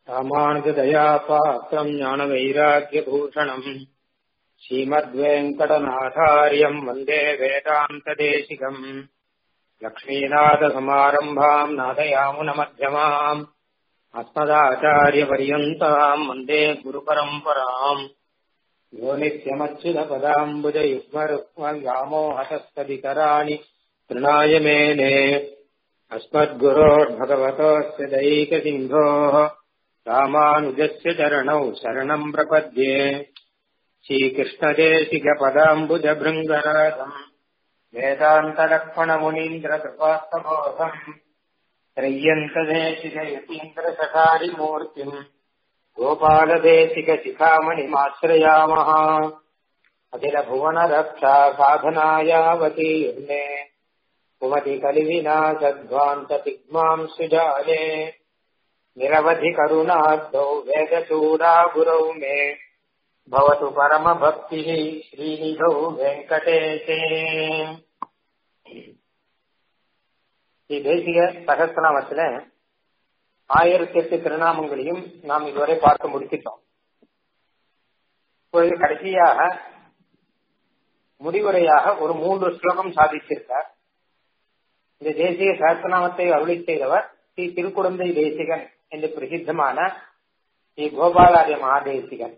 ராமானுஜதயா பாத்திரம் ஞானவைராக்கியபூஷணம் ஸ்ரீமத்வேங்கடநாதாரியம் வந்தே வேதாந்ததேசிகம் லக்ஷ்மீநாதசமாரம்பாம் நாதயாமுனமध्यமாம் अस्मदाचार्यपर्यन्ताम् वन्दे गुरुपरम्पराम् यो नित्यमच्युतपदाम्बुजयुग्मरुक्मव्यामोहतस्तदितराणि तृणाय मेने अस्मद्गुरोर्भगवतोऽस्य दैकसिन्धोः रामानुजस्य चरणौ शरणम् प्रपद्ये श्रीकृष्णदेशिकपदाम्बुजभृङ्गराजम् वेदान्तलक्ष्मणमुनीन्द्रकृपास्तबोधम् त्रय्यन्तदेशिकयतीन्द्रसखारिमूर्तिम् गोपालदेशिकशिखामणिमाश्रयामः अखिलभुवनरक्षा साधनायावतीर्णे कुमति कलिविनाशध्वान्ततिग्माम् सुजाले निरवधि करुणाब्धौ वेदचूडा गुरौ मे भवतु परमभक्तिः श्रीनिधौ वेङ्कटेशे ஸ்ரீ தேசிக சகஸ்திரநாமத்துல ஆயிரத்தி எட்டு திருநாமங்களையும் நாம் இதுவரை பார்த்து முடிச்சிட்டோம் இப்பொழுது கடைசியாக முடிவுரையாக ஒரு மூன்று ஸ்லோகம் சாதிச்சிருக்கார் இந்த தேசிய சகஸ்திரநாமத்தை அருளி செய்தவர் ஸ்ரீ திருக்குடந்தை தேசிகன் என்று பிரசித்தமான ஸ்ரீ கோபாலாரிய மகாதேசிகன்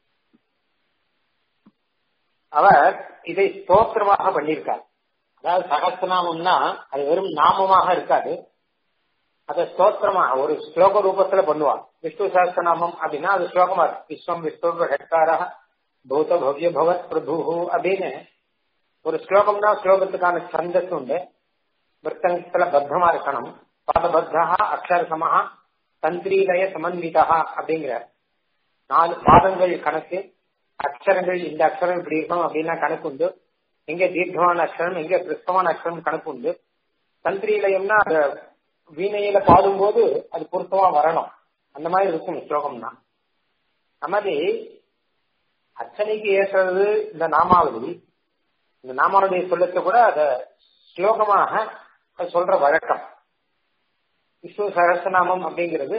அவர் இதை ஸ்தோத்திரமாக பண்ணியிருக்கார் அதாவது சகஸ்திரநாமம்னா அது வெறும் நாமமாக இருக்காது அதை ஸ்தோத்திரமாக ஒரு ஸ்லோக ரூபத்துல பண்ணுவான் விஷ்ணு சகஸ்திரநாமம் அப்படின்னா அது ஸ்லோகமா இருக்கும் விஸ்வம் விஷ்ணு ஹெட்காரா பூத பவ்ய பவத் பிரபு அப்படின்னு ஒரு ஸ்லோகம்னா ஸ்லோகத்துக்கான சந்தஸ் உண்டு விற்த்தங்கத்துல பத்தமா இருக்கணும் பாதபத்தா அக்ஷர சமஹா தந்திரீலய சமன்விதா அப்படிங்கிற நாலு பாதங்கள் கணக்கு அக்ஷரங்கள் இந்த அக்ஷரம் இப்படி இருக்கணும் அப்படின்னா கணக்கு உண்டு எங்க தீர்க்கமான அக்ஷரம் எங்க கிறிஸ்தமான அக்ஷரம் கணக்கு உண்டு தந்திரிலயம்னா அந்த வீணையில பாடும்போது அது பொருத்தமா வரணும் அந்த மாதிரி இருக்கும் ஸ்லோகம்னா அந்த மாதிரி அர்ச்சனைக்கு ஏற்றது இந்த நாமாவளி இந்த நாமாவளியை சொல்லத்தை கூட அத ஸ்லோகமாக சொல்ற வழக்கம் விஷ்ணு சகசநாமம் அப்படிங்கிறது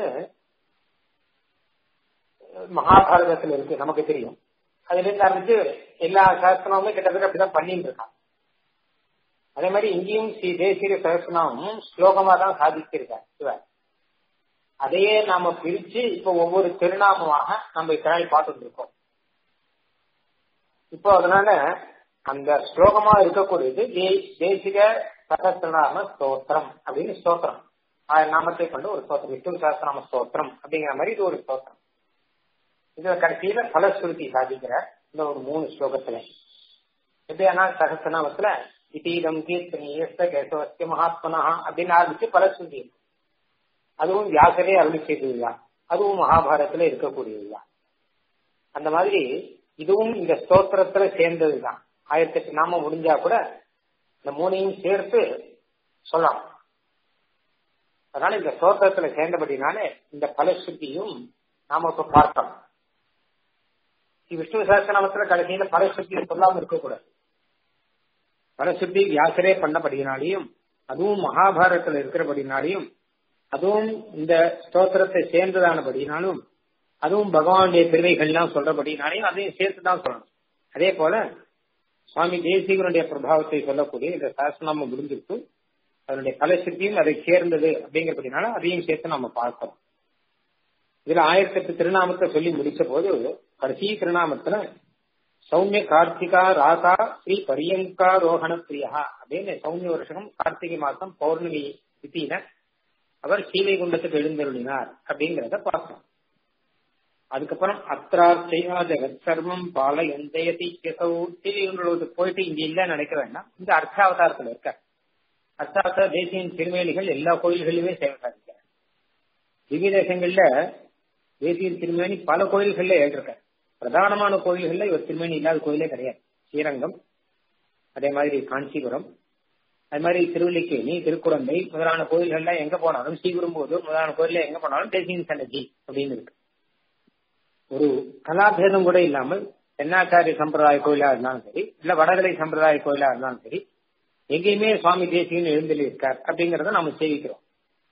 மகாபாரதத்துல இருக்கு நமக்கு தெரியும் அதுல இருந்து ஆரம்பிச்சு எல்லா சகஸ்திரநாமும் கிட்டத்தட்ட அப்படிதான் பண்ணிட்டு இருக்கான் அதே மாதிரி இங்கேயும் ஸ்ரீ தேசிய சகஸ்திரநாமம் ஸ்லோகமா தான் சாதிச்சிருக்கார் சிவன் அதையே நாம பிரிச்சு இப்ப ஒவ்வொரு திருநாமமாக நம்ம இத்தனை பார்த்துட்டு இருக்கோம் இப்போ அதனால அந்த ஸ்லோகமா இருக்கக்கூடியது தேசிக சகஸ்திரநாம ஸ்தோத்திரம் அப்படின்னு ஸ்தோத்திரம் ஆயிரம் நாமத்தை கொண்டு ஒரு ஸ்தோத்திரம் விஷ்ணு சகஸ்திரநாம ஸ்தோத்திரம் அப்படிங்கிற மாதிரி இது ஒரு ஸ்தோத்திரம் இதுல கடைசியில பலஸ்ருதி சாதிக்கிற இந்த ஒரு மூணு ஸ்லோகத்துல எப்படியானா சகசநாமத்துல இதீதம் கீர்த்தனீயஸ்த கேசவஸ்ய மகாத்மனா அப்படின்னு ஆரம்பிச்சு பலஸ்ருதி அதுவும் வியாசரே அருளி செய்ததுதான் அதுவும் மகாபாரதத்துல இருக்கக்கூடியதுதான் அந்த மாதிரி இதுவும் இந்த ஸ்தோத்திரத்துல சேர்ந்ததுதான் ஆயிரத்தி எட்டு நாம முடிஞ்சா கூட இந்த மூணையும் சேர்த்து சொல்லலாம் அதனால இந்த ஸ்தோத்திரத்துல சேர்ந்தபடினாலே இந்த பலஸ்ருதியும் நாம இப்ப பார்த்தோம் விஷ்ணு சகசநாமத்துல கடைசியில பரசுத்தி சொல்லாம இருக்கக்கூடாது பரசுத்தி வியாசரே பண்ணபடினாலையும் அதுவும் மகாபாரதத்துல இருக்கிறபடினாலையும் அதுவும் இந்த ஸ்தோத்திரத்தை சேர்ந்ததானபடினாலும் அதுவும் பகவானுடைய பெருமைகள்லாம் சொல்றபடினாலையும் அதையும் சேர்த்துதான் சொல்லணும் அதே போல சுவாமி தேசிகனுடைய பிரபாவத்தை சொல்லக்கூடிய இந்த சகசநாமம் முடிஞ்சிருக்கு அதனுடைய பலசக்தியும் அதை சேர்ந்தது அப்படிங்கிறபடினால அதையும் சேர்த்து நம்ம பார்க்கிறோம் இதுல ஆயிரத்தி எட்டு திருநாமத்தை சொல்லி முடிச்ச போது கடைசி திருநாமத்துல சௌமிய கார்த்திகா ராதா ஸ்ரீ பரியங்கா ரோஹண பிரியா அப்படின்னு சௌமிய வருஷம் கார்த்திகை மாசம் பௌர்ணமி தித்தியில அவர் சீலை குண்டத்துக்கு எழுந்தருளினார் அப்படிங்கிறத பார்க்கணும் அதுக்கப்புறம் அத்ரார்த்தையா ஜெகத் சர்வம் பால எந்தயதி சீலை போயிட்டு இங்க இல்ல நினைக்க வேண்டாம் இந்த அர்த்தாவதாரத்துல இருக்க அர்த்தாவதார தேசியின் திருமேனிகள் எல்லா கோயில்களிலுமே சேவை சாதிக்கிறார் திவ்ய தேசங்கள்ல தேசிய திருமேனி பல கோயில்கள்ல ஏற்றிருக்க பிரதானமான கோயில்கள்ல இவர் திருமேனி இல்லாத கோயிலே கிடையாது ஸ்ரீரங்கம் அதே மாதிரி காஞ்சிபுரம் அது மாதிரி திருவல்லிக்கேணி திருக்குழந்தை முதலான கோயில்கள்ல எங்க போனாலும் ஸ்ரீகுரும்போதூர் முதலான கோயில்ல எங்க போனாலும் தேசியின் சன்னதி அப்படின்னு இருக்கு ஒரு கலாபேதம் கூட இல்லாமல் தென்னாச்சாரிய சம்பிரதாய கோயிலா இருந்தாலும் சரி இல்ல வடகலை சம்பிரதாய கோயிலா இருந்தாலும் சரி எங்கேயுமே சுவாமி தேசியன் எழுந்தலி இருக்கார் அப்படிங்கறத நாம சேவிக்கிறோம்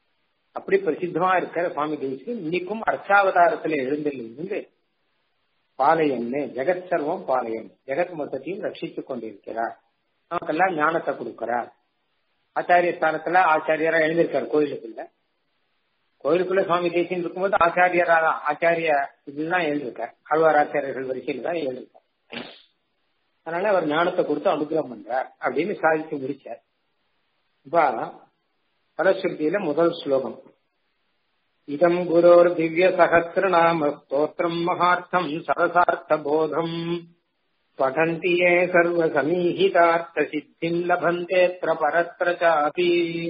அப்படி பிரசித்தமா இருக்கிற சுவாமி தேசிகன் இன்னைக்கும் அர்ச்சாவதாரத்துல எழுந்திலிருந்து பாளையன்னு ஜெகத் சர்வம் பாளையம் ஜெகத் மொத்தத்தையும் ரட்சித்துக் கொண்டிருக்கிறார் நமக்கெல்லாம் ஞானத்தை கொடுக்கிறார் ஆச்சாரிய ஸ்தானத்துல ஆச்சாரியரா எழுந்திருக்காரு கோயிலுக்குள்ள கோயிலுக்குள்ள சுவாமி தேசியம் இருக்கும்போது ஆச்சாரியரா தான் ஆச்சாரிய இதுதான் எழுந்திருக்கார் ஆழ்வார் ஆச்சாரியர்கள் வரிசையில் தான் எழுந்திருக்கார் அதனால அவர் ஞானத்தை கொடுத்து அனுகிரகம் பண்றார் அப்படின்னு சாதித்து முடிச்சார் இப்ப பரஸ்ருதியில முதல் ஸ்லோகம் இதம் குரோர் திவ்ய சகசிரநாம ஸ்தோத்திரம் மகார்த்தம் சரசார்த்த போதம் படந்தி ஏ சர்வ சமீஹிதார்த்த சித்திம் லபந்தேத்திர பரத்திர சாபி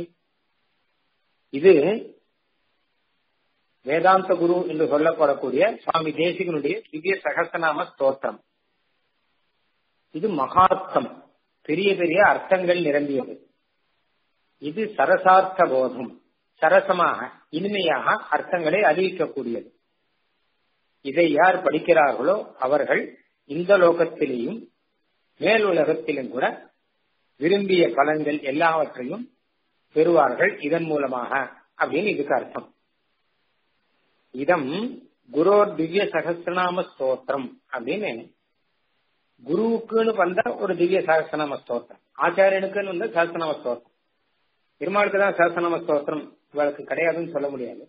இது வேதாந்த குரு என்று சொல்லப்படக்கூடிய சுவாமி தேசிகனுடைய திவ்ய சகசநாம ஸ்தோத்திரம் இது மகார்த்தம் பெரிய பெரிய அர்த்தங்கள் நிரம்பியது இது சரசார்த்த போதம் சரசமாக இனிமையாக அர்த்தங்களை அறிவிக்கக்கூடியது இதை யார் படிக்கிறார்களோ அவர்கள் இந்த லோகத்திலேயும் மேல் உலகத்திலும் கூட விரும்பிய பலன்கள் எல்லாவற்றையும் பெறுவார்கள் இதன் மூலமாக அப்படின்னு இதுக்கு அர்த்தம் இதம் குரோர் திவ்ய சகசிரநாம ஸ்தோத்திரம் அப்படின்னு குருவுக்குன்னு வந்த ஒரு திவ்ய சகசிரநாம ஸ்தோத்திரம் ஆச்சாரியனுக்குன்னு வந்த சகசிரநாம ஸ்தோத்திரம் பெருமாளுக்கு தான் சகசிரநாம ஸ்தோத்திரம் இவளுக்கு கிடையாதுன்னு சொல்ல முடியாது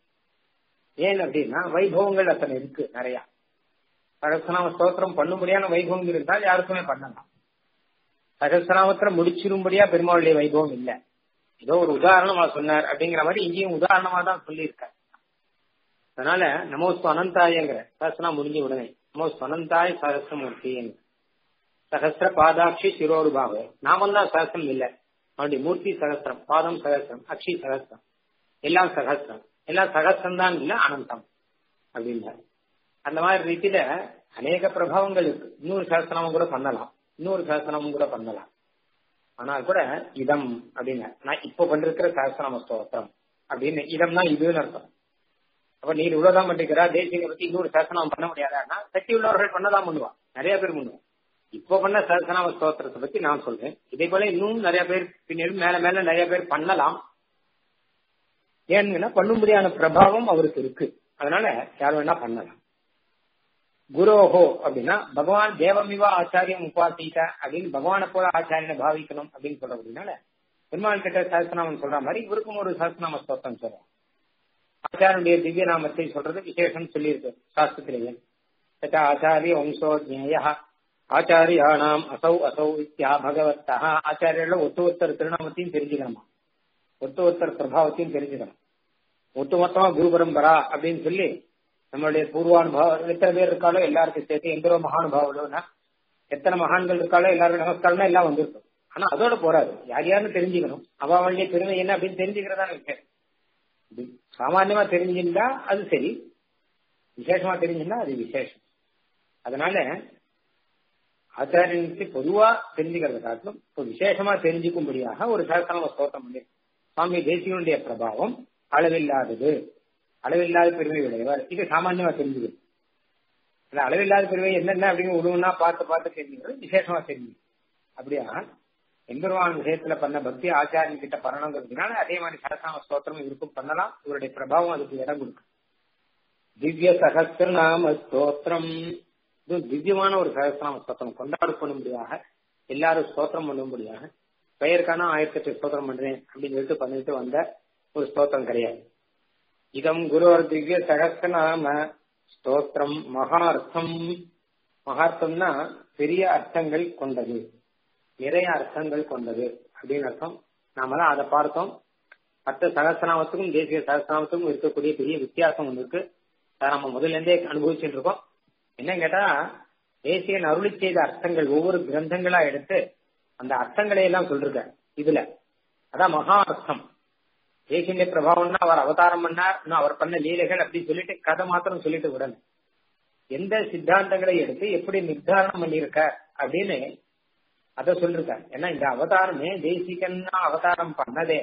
ஏன் அப்படின்னா வைபவங்கள் அத்தனை இருக்கு நிறைய சகசிரநாம ஸ்தோத்திரம் பண்ணும்படியான வைபவம் இருந்தால் யாருக்குமே பண்ணலாம் சகசிரநாமத்துல முடிச்சிரும்படியா பெருமாளுடைய வைபவம் இல்ல ஏதோ ஒரு உதாரணமா சொன்னார் அப்படிங்கிற மாதிரி இங்கேயும் உதாரணமா தான் சொல்லியிருக்கார் அதனால நமோஸ்து அனந்தாயங்கிற சகசிரம் முடிஞ்ச உடனே நமோஸ்து அனந்தாய் சகசிரமூர்த்திங்கிற சகசிர பாதாட்சி சிரோருபாவு நாமம் தான் சகசிரம் இல்லை அவனுடைய மூர்த்தி சகசிரம் பாதம் சகசிரம் அக்ஷி சகசிரம் எல்லாம் சகசிரம் எல்லாம் சகசிரம் தான் இல்ல அனந்தம் அப்படின்னாரு அந்த மாதிரி ரீதியில அநேக பிரபாவங்கள் இருக்கு இன்னொரு சகசிரமும் கூட பண்ணலாம் இன்னொரு சகசிரமும் கூட பண்ணலாம் ஆனால் கூட இதம் அப்படின்னு நான் இப்ப பண்ணிருக்கிற சகசிரநாம ஸ்தோத்திரம் அப்படின்னு இதம் தான் இதுன்னு அர்த்தம் அப்ப நீர் இவ்வளவுதான் பண்ணிக்கிறா தேசிய பத்தி இன்னொரு சகசனம் பண்ண முடியாதான்னா சக்தி உள்ளவர்கள் பண்ணதான் பண்ணுவான் நிறைய பேர் பண்ணுவான் இப்போ பண்ண சகசனாம ஸ்தோத்திரத்தை பத்தி நான் சொல்றேன் இதே போல இன்னும் நிறைய பேர் பின்னாடி மேல மேல நிறைய பேர் பண்ணலாம் ஏன்னா பண்ணும்படியான பிரபாவம் அவருக்கு இருக்கு அதனால யார் வேணா பண்ணலாம் குரோஹோ அப்படின்னா பகவான் தேவமிவா ஆச்சாரியம் உபாசிக்க அப்படின்னு பகவானை போல ஆச்சாரியனை பாவிக்கணும் அப்படின்னு சொல்றதுனால பெருமாள் கிட்ட சகசநாமம் சொல்ற மாதிரி இவருக்கும் ஒரு சகசநாம ஸ்தோத்திரம் சொல்றோம் ஆச்சாரனுடைய திவ்ய நாமத்தை சொல்றது விசேஷம் சொல்லியிருக்கு சாஸ்திரத்திலேயே ஆச்சாரிய வம்சோ ஜேய ஆச்சாரியானாம் அசௌ அசௌ இத்தியா பகவத்தா ஆச்சாரியர்கள் ஒத்து ஒருத்தர் திருநாமத்தையும் தெரிஞ்சுக்கணுமா ஒத்து ஒருத்தர் பிரபாவத்தையும் தெரிஞ்சுக்கணும் ஒட்டுமொத்தமா குரு பரம்பரா அப்படின்னு சொல்லி நம்மளுடைய பூர்வானுபவம் எத்தனை பேர் இருக்காளோ எல்லாருக்கும் சேர்த்து எந்த மகானுபாவம்னா எத்தனை மகான்கள் இருக்காளோ எல்லாரும் நமஸ்காரம்னா எல்லாம் வந்திருக்கும் ஆனா அதோட போறாது யார் யாருன்னு தெரிஞ்சுக்கணும் அவ அவளுடைய பெருமை என்ன அப்படின்னு தெரிஞ்சுக்கிறதா விஷயம் சாமான்யமா தெரிஞ்சிருந்தா அது சரி விசேஷமா தெரிஞ்சிருந்தா அது விசேஷம் அதனால ஆச்சாரியனுக்கு பொதுவா தெரிஞ்சுக்கிறத காட்டிலும் இப்போ விசேஷமா தெரிஞ்சுக்கும்படியாக ஒரு சகசனம ஸ்தோத்திரம் பண்ணி சுவாமி தேசியனுடைய பிரபாவம் அளவில்லாதது அளவில்லாத பெருமை உடையவர் இது சாமான்யமா தெரிஞ்சுக்கிறது அந்த அளவில்லாத பெருமை என்னென்ன அப்படின்னு ஒண்ணுன்னா பார்த்து பார்த்து தெரிஞ்சுக்கிறது விசேஷமா தெரிஞ்சு அப்படியா எம்பெருமான் விஷயத்துல பண்ண பக்தி ஆச்சாரியன் கிட்ட பண்ணணுங்கிறதுனால அதே மாதிரி சரசாம ஸ்தோத்திரம் இவருக்கும் பண்ணலாம் இவருடைய பிரபாவம் அதுக்கு இடம் கொடுக்கும் திவ்ய சகசிரநாம ஸ்தோத்திரம் இது திவ்யமான ஒரு சகசிரநாம ஸ்தோத்திரம் கொண்டாடப்படும்படியாக எல்லாரும் ஸ்தோத்திரம் பண்ணும்படியாக பெயருக்கான ஆயிரத்தி எட்டு ஸ்தோத்திரம் பண்றேன் அப்படின்னு சொல்லிட்டு பண்ணிட்டு வந்த ஒரு ஸ்தோத்திரம் கிடையாது இதம் குருவர் திவ்ய சகசிரநாம ஸ்தோத்திரம் மகார்த்தம் மகார்த்தம்னா பெரிய அர்த்தங்கள் கொண்டது நிறைய அர்த்தங்கள் கொண்டது அப்படின்னு அர்த்தம் நாம தான் அதை பார்த்தோம் மற்ற சகசிரநாமத்துக்கும் தேசிய சகசிரநாமத்துக்கும் இருக்கக்கூடிய பெரிய வித்தியாசம் ஒன்று இருக்கு அதை நம்ம முதல்ல இருந்தே அனுபவிச்சுட்டு இருக்கோம் என்ன கேட்டா தேசியன் அருளி செய்த அர்த்தங்கள் ஒவ்வொரு கிரந்தங்களா எடுத்து அந்த அர்த்தங்களை எல்லாம் சொல்லிருக்க இதுல அதான் மகா அர்த்தம் தேசிய பிரபாவம்னா அவர் அவதாரம் பண்ணார் இன்னும் அவர் பண்ண லீலைகள் அப்படின்னு சொல்லிட்டு கதை மாத்திரம் சொல்லிட்டு விடணும் எந்த சித்தாந்தங்களை எடுத்து எப்படி நிர்தாரணம் பண்ணிருக்க அப்படின்னு அத சொல்லிருக்காரு ஏன்னா இந்த அவதாரமே தேசிகன்னா அவதாரம் பண்ணதே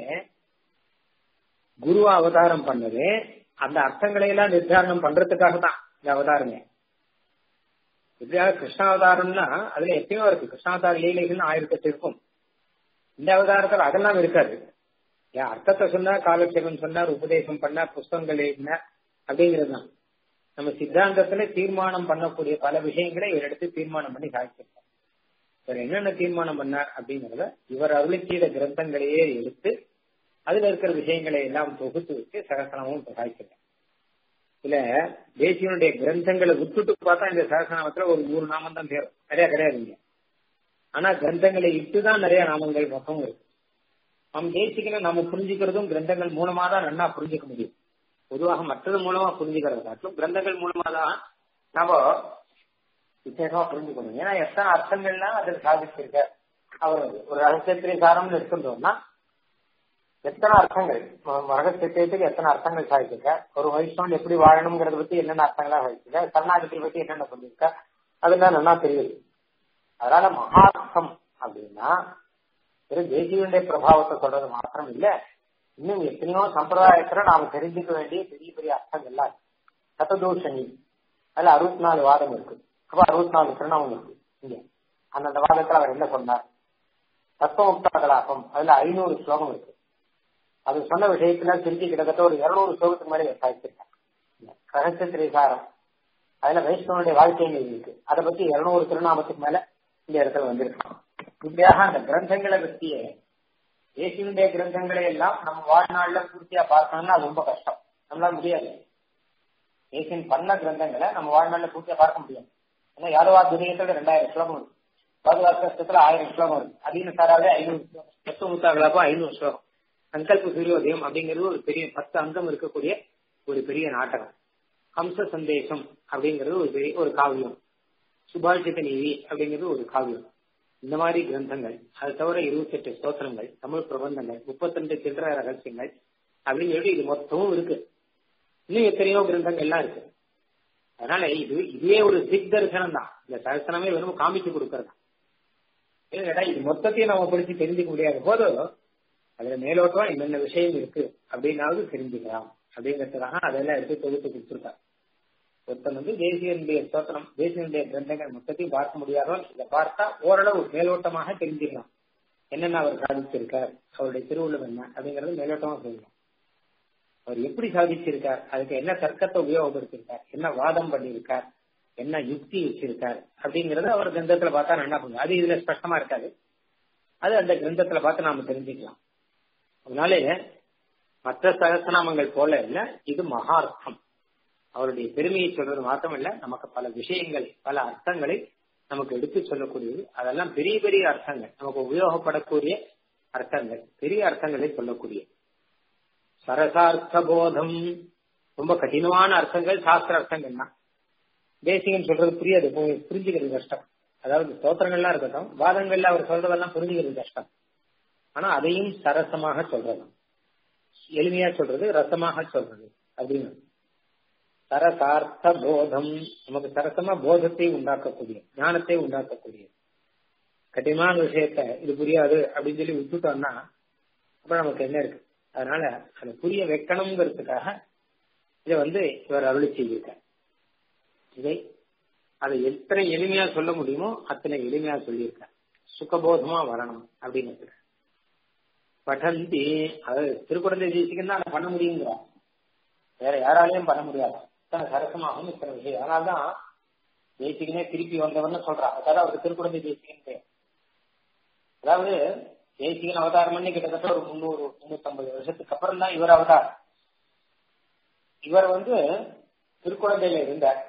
குருவா அவதாரம் பண்ணது அந்த அர்த்தங்களை எல்லாம் நிர்தாரணம் பண்றதுக்காக தான் இந்த அவதாரமே எப்படியாவது கிருஷ்ணாவதாரம்னா அதுல எத்தனையோ இருக்கு கிருஷ்ணாவதார லீலைகள் ஆயிரத்தி எட்டு இருக்கும் இந்த அவதாரத்தில் அதெல்லாம் இருக்காது ஏன் அர்த்தத்தை சொன்னார் காலட்சேபம் சொன்னார் உபதேசம் பண்ணார் புஸ்தகங்கள் எழுதின அப்படிங்கிறது தான் நம்ம சித்தாந்தத்துல தீர்மானம் பண்ணக்கூடிய பல விஷயங்களை இவர் எடுத்து தீர்மானம் பண்ணி சாதிச்சிருக்கார் இவர் என்னென்ன தீர்மானம் பண்ணார் அப்படிங்கறத இவர் அருளி செய்த கிரந்தங்களையே எடுத்து அதுல இருக்கிற விஷயங்களை எல்லாம் தொகுத்து வச்சு சகசனமும் சாதிச்சிருக்கார் இல்ல தேசியனுடைய கிரந்தங்களை விட்டுட்டு பார்த்தா இந்த சகசநாமத்துல ஒரு நூறு நாமம் தான் தேரும் நிறைய கிடையாதுங்க ஆனா கிரந்தங்களை இட்டுதான் நிறைய நாமங்கள் மொத்தம் இருக்கு நம் தேசிக்கனை நம்ம புரிஞ்சுக்கிறதும் கிரந்தங்கள் மூலமா தான் நன்னா புரிஞ்சுக்க முடியும் பொதுவாக மற்றது மூலமா புரிஞ்சுக்கிறத காட்டிலும் கிரந்தங்கள் மூலமா தான் நம்ம விசேஷமா புரிஞ்சுக்கணும் ஏன்னா எத்தனை அர்த்தங்கள்லாம் அதில் சாதிச்சிருக்க அவர் ஒரு ரகசியத்திரை சாரம்னு எடுத்துட்டோம்னா எத்தனை அர்த்தங்கள் ரகசியத்துக்கு எத்தனை அர்த்தங்கள் சாதிச்சிருக்க ஒரு வைஷ்ணவன் எப்படி வாழணுங்கிறத பத்தி என்னென்ன அர்த்தங்களா சாதிச்சிருக்க சரணாகத்தை பத்தி என்னென்ன சொல்லியிருக்க அதெல்லாம் நல்லா தெரியுது அதனால மகார்த்தம் அப்படின்னா வெறும் தேசியனுடைய பிரபாவத்தை சொல்றது மாத்திரம் இல்ல இன்னும் எத்தனையோ சம்பிரதாயத்துல நாம தெரிஞ்சுக்க வேண்டிய பெரிய பெரிய அர்த்தங்கள்லாம் சததோஷணி அதுல அறுபத்தி நாலு வாதம் இருக்கு அப்ப அறுபத்தி நாலு திருநாமம் இருக்கு இங்க அந்தந்த வாதத்துல அவர் என்ன சொன்னார் தத்துவமுக்தா கலாபம் அதுல ஐநூறு ஸ்லோகம் இருக்கு அது சொன்ன விஷயத்துல திருச்சி கிட்டத்தட்ட ஒரு இருநூறு ஸ்லோகத்துக்கு மேலே சாதிச்சிருக்காங்க ரகசிய திரைசாரம் அதுல வைஷ்ணவனுடைய வாழ்க்கைகள் இருக்கு அதை பத்தி இருநூறு திருநாமத்துக்கு மேல இந்த இடத்துல வந்திருக்கான் இப்படியாக அந்த கிரந்தங்களை பற்றிய தேசியனுடைய கிரந்தங்களை எல்லாம் நம்ம வாழ்நாள்ல பூர்த்தியா பார்க்கணும்னா அது ரொம்ப கஷ்டம் நம்மளால முடியாது தேசியன் பண்ண கிரந்தங்களை நம்ம வாழ்நாள்ல பூர்த்தியா பார்க்க முடியாது ஏன்னா யாதவா துரியத்துல ரெண்டாயிரம் ஸ்லோகம் இருக்கு பாதுகாப்பு ஆயிரம் ஸ்லோகம் இருக்கு அப்படின்னு சாராவே ஐநூறு ஸ்லோகம் பத்து முத்தாகலாப்போ ஐநூறு ஸ்லோகம் சங்கல்ப சூரியோதயம் அப்படிங்கிறது ஒரு பெரிய பத்து அங்கம் இருக்கக்கூடிய ஒரு பெரிய நாடகம் ஹம்ச சந்தேசம் அப்படிங்கிறது ஒரு பெரிய ஒரு காவியம் சுபாஷித நீதி அப்படிங்கிறது ஒரு காவியம் இந்த மாதிரி கிரந்தங்கள் அது தவிர இருபத்தி எட்டு ஸ்தோத்திரங்கள் தமிழ் பிரபந்தங்கள் முப்பத்தி ரெண்டு சில்லற ரகசியங்கள் அப்படின்னு சொல்லி இது மொத்தமும் இருக்கு இன்னும் எத்தனையோ கிரந்தங்கள் எல்லாம் இருக்கு அதனால இது இதுவே ஒரு திக் தரிசனம் தான் இந்த தரிசனமே வெறும் காமிச்சு கொடுக்கறதா கேட்டா இது மொத்தத்தையும் நம்ம படிச்சு தெரிஞ்சுக்க முடியாத போது அதுல மேலோட்டமா என்னென்ன விஷயம் இருக்கு அப்படின்னாவது தெரிஞ்சுக்கலாம் அப்படிங்கிறதுக்காக அதெல்லாம் எடுத்து தொகுத்து கொடுத்துருக்காங்க ஒருத்தன் வந்து தேசியனுடைய ஸ்தோத்திரம் தேசியனுடைய கிரந்தங்கள் மொத்தத்தையும் பார்க்க முடியாதவன் இதை பார்த்தா ஓரளவு மேலோட்டமாக தெரிஞ்சுக்கலாம் என்னென்ன அவர் சாதிச்சிருக்கார் அவருடைய திருவுள்ளம் என்ன அப்படிங்கறது மேலோட்டமா சொல்லலாம் அவர் எப்படி சாதிச்சிருக்கார் அதுக்கு என்ன தர்க்கத்தை உபயோகப்படுத்திருக்கார் என்ன வாதம் பண்ணியிருக்கார் என்ன யுக்தி வச்சிருக்கார் அப்படிங்கறது அவர் கிரந்தத்துல பார்த்தா நல்லா புரியும் அது இதுல ஸ்பஷ்டமா இருக்காது அது அந்த கிரந்தத்துல பார்த்து நாம தெரிஞ்சுக்கலாம் அதனால மற்ற சகசநாமங்கள் போல இல்ல இது மகார்த்தம் அவருடைய பெருமையை சொல்றது மாத்திரம் இல்ல நமக்கு பல விஷயங்கள் பல அர்த்தங்களை நமக்கு எடுத்து சொல்லக்கூடியது அதெல்லாம் பெரிய பெரிய அர்த்தங்கள் நமக்கு உபயோகப்படக்கூடிய அர்த்தங்கள் பெரிய அர்த்தங்களை சொல்லக்கூடிய சரசார்த்த போதம் ரொம்ப கடினமான அர்த்தங்கள் சாஸ்திர அர்த்தங்கள் தான் தேசிகன் சொல்றது புரியாது புரிஞ்சுக்கிறது கஷ்டம் அதாவது ஸ்தோத்திரங்கள்லாம் இருக்கட்டும் வாதங்கள்ல அவர் சொல்றதெல்லாம் புரிஞ்சுக்கிறது கஷ்டம் ஆனா அதையும் சரசமாக சொல்றது எளிமையா சொல்றது ரசமாக சொல்றது அப்படின்னு சரசார்த்த போதம் நமக்கு சரசமா போதத்தை உண்டாக்கக்கூடிய ஞானத்தை உண்டாக்கக்கூடிய கடினமான விஷயத்த இது புரியாது அப்படின்னு சொல்லி விட்டுட்டோம்னா அப்புறம் நமக்கு என்ன இருக்கு அதனால அதை புரிய வைக்கணுங்கிறதுக்காக இதை வந்து இவர் அருளி செய்திருக்கார் இதை அதை எத்தனை எளிமையா சொல்ல முடியுமோ அத்தனை எளிமையா சொல்லியிருக்கார் சுகபோதமா வரணும் அப்படின்னு படந்தி அது திருக்குறந்தை தேசிக்கு தான் அதை பண்ண முடியுங்கிறா வேற யாராலையும் பண்ண முடியாது இத்தனை சரசமாகும் இத்தனை விஷயம் அதனால்தான் தேசிகனே திருப்பி வந்தவர்னு சொல்றா அதாவது அவருக்கு திருக்குறந்தை தேசிகன் அதாவது தேசிகன் அவதாரம் பண்ணி கிட்டத்தட்ட ஒரு முந்நூறு முன்னூத்தி ஐம்பது வருஷத்துக்கு அப்புறம் தான் இவர் அவதாரம் இவர் வந்து திருக்குழந்தையில இருந்தார்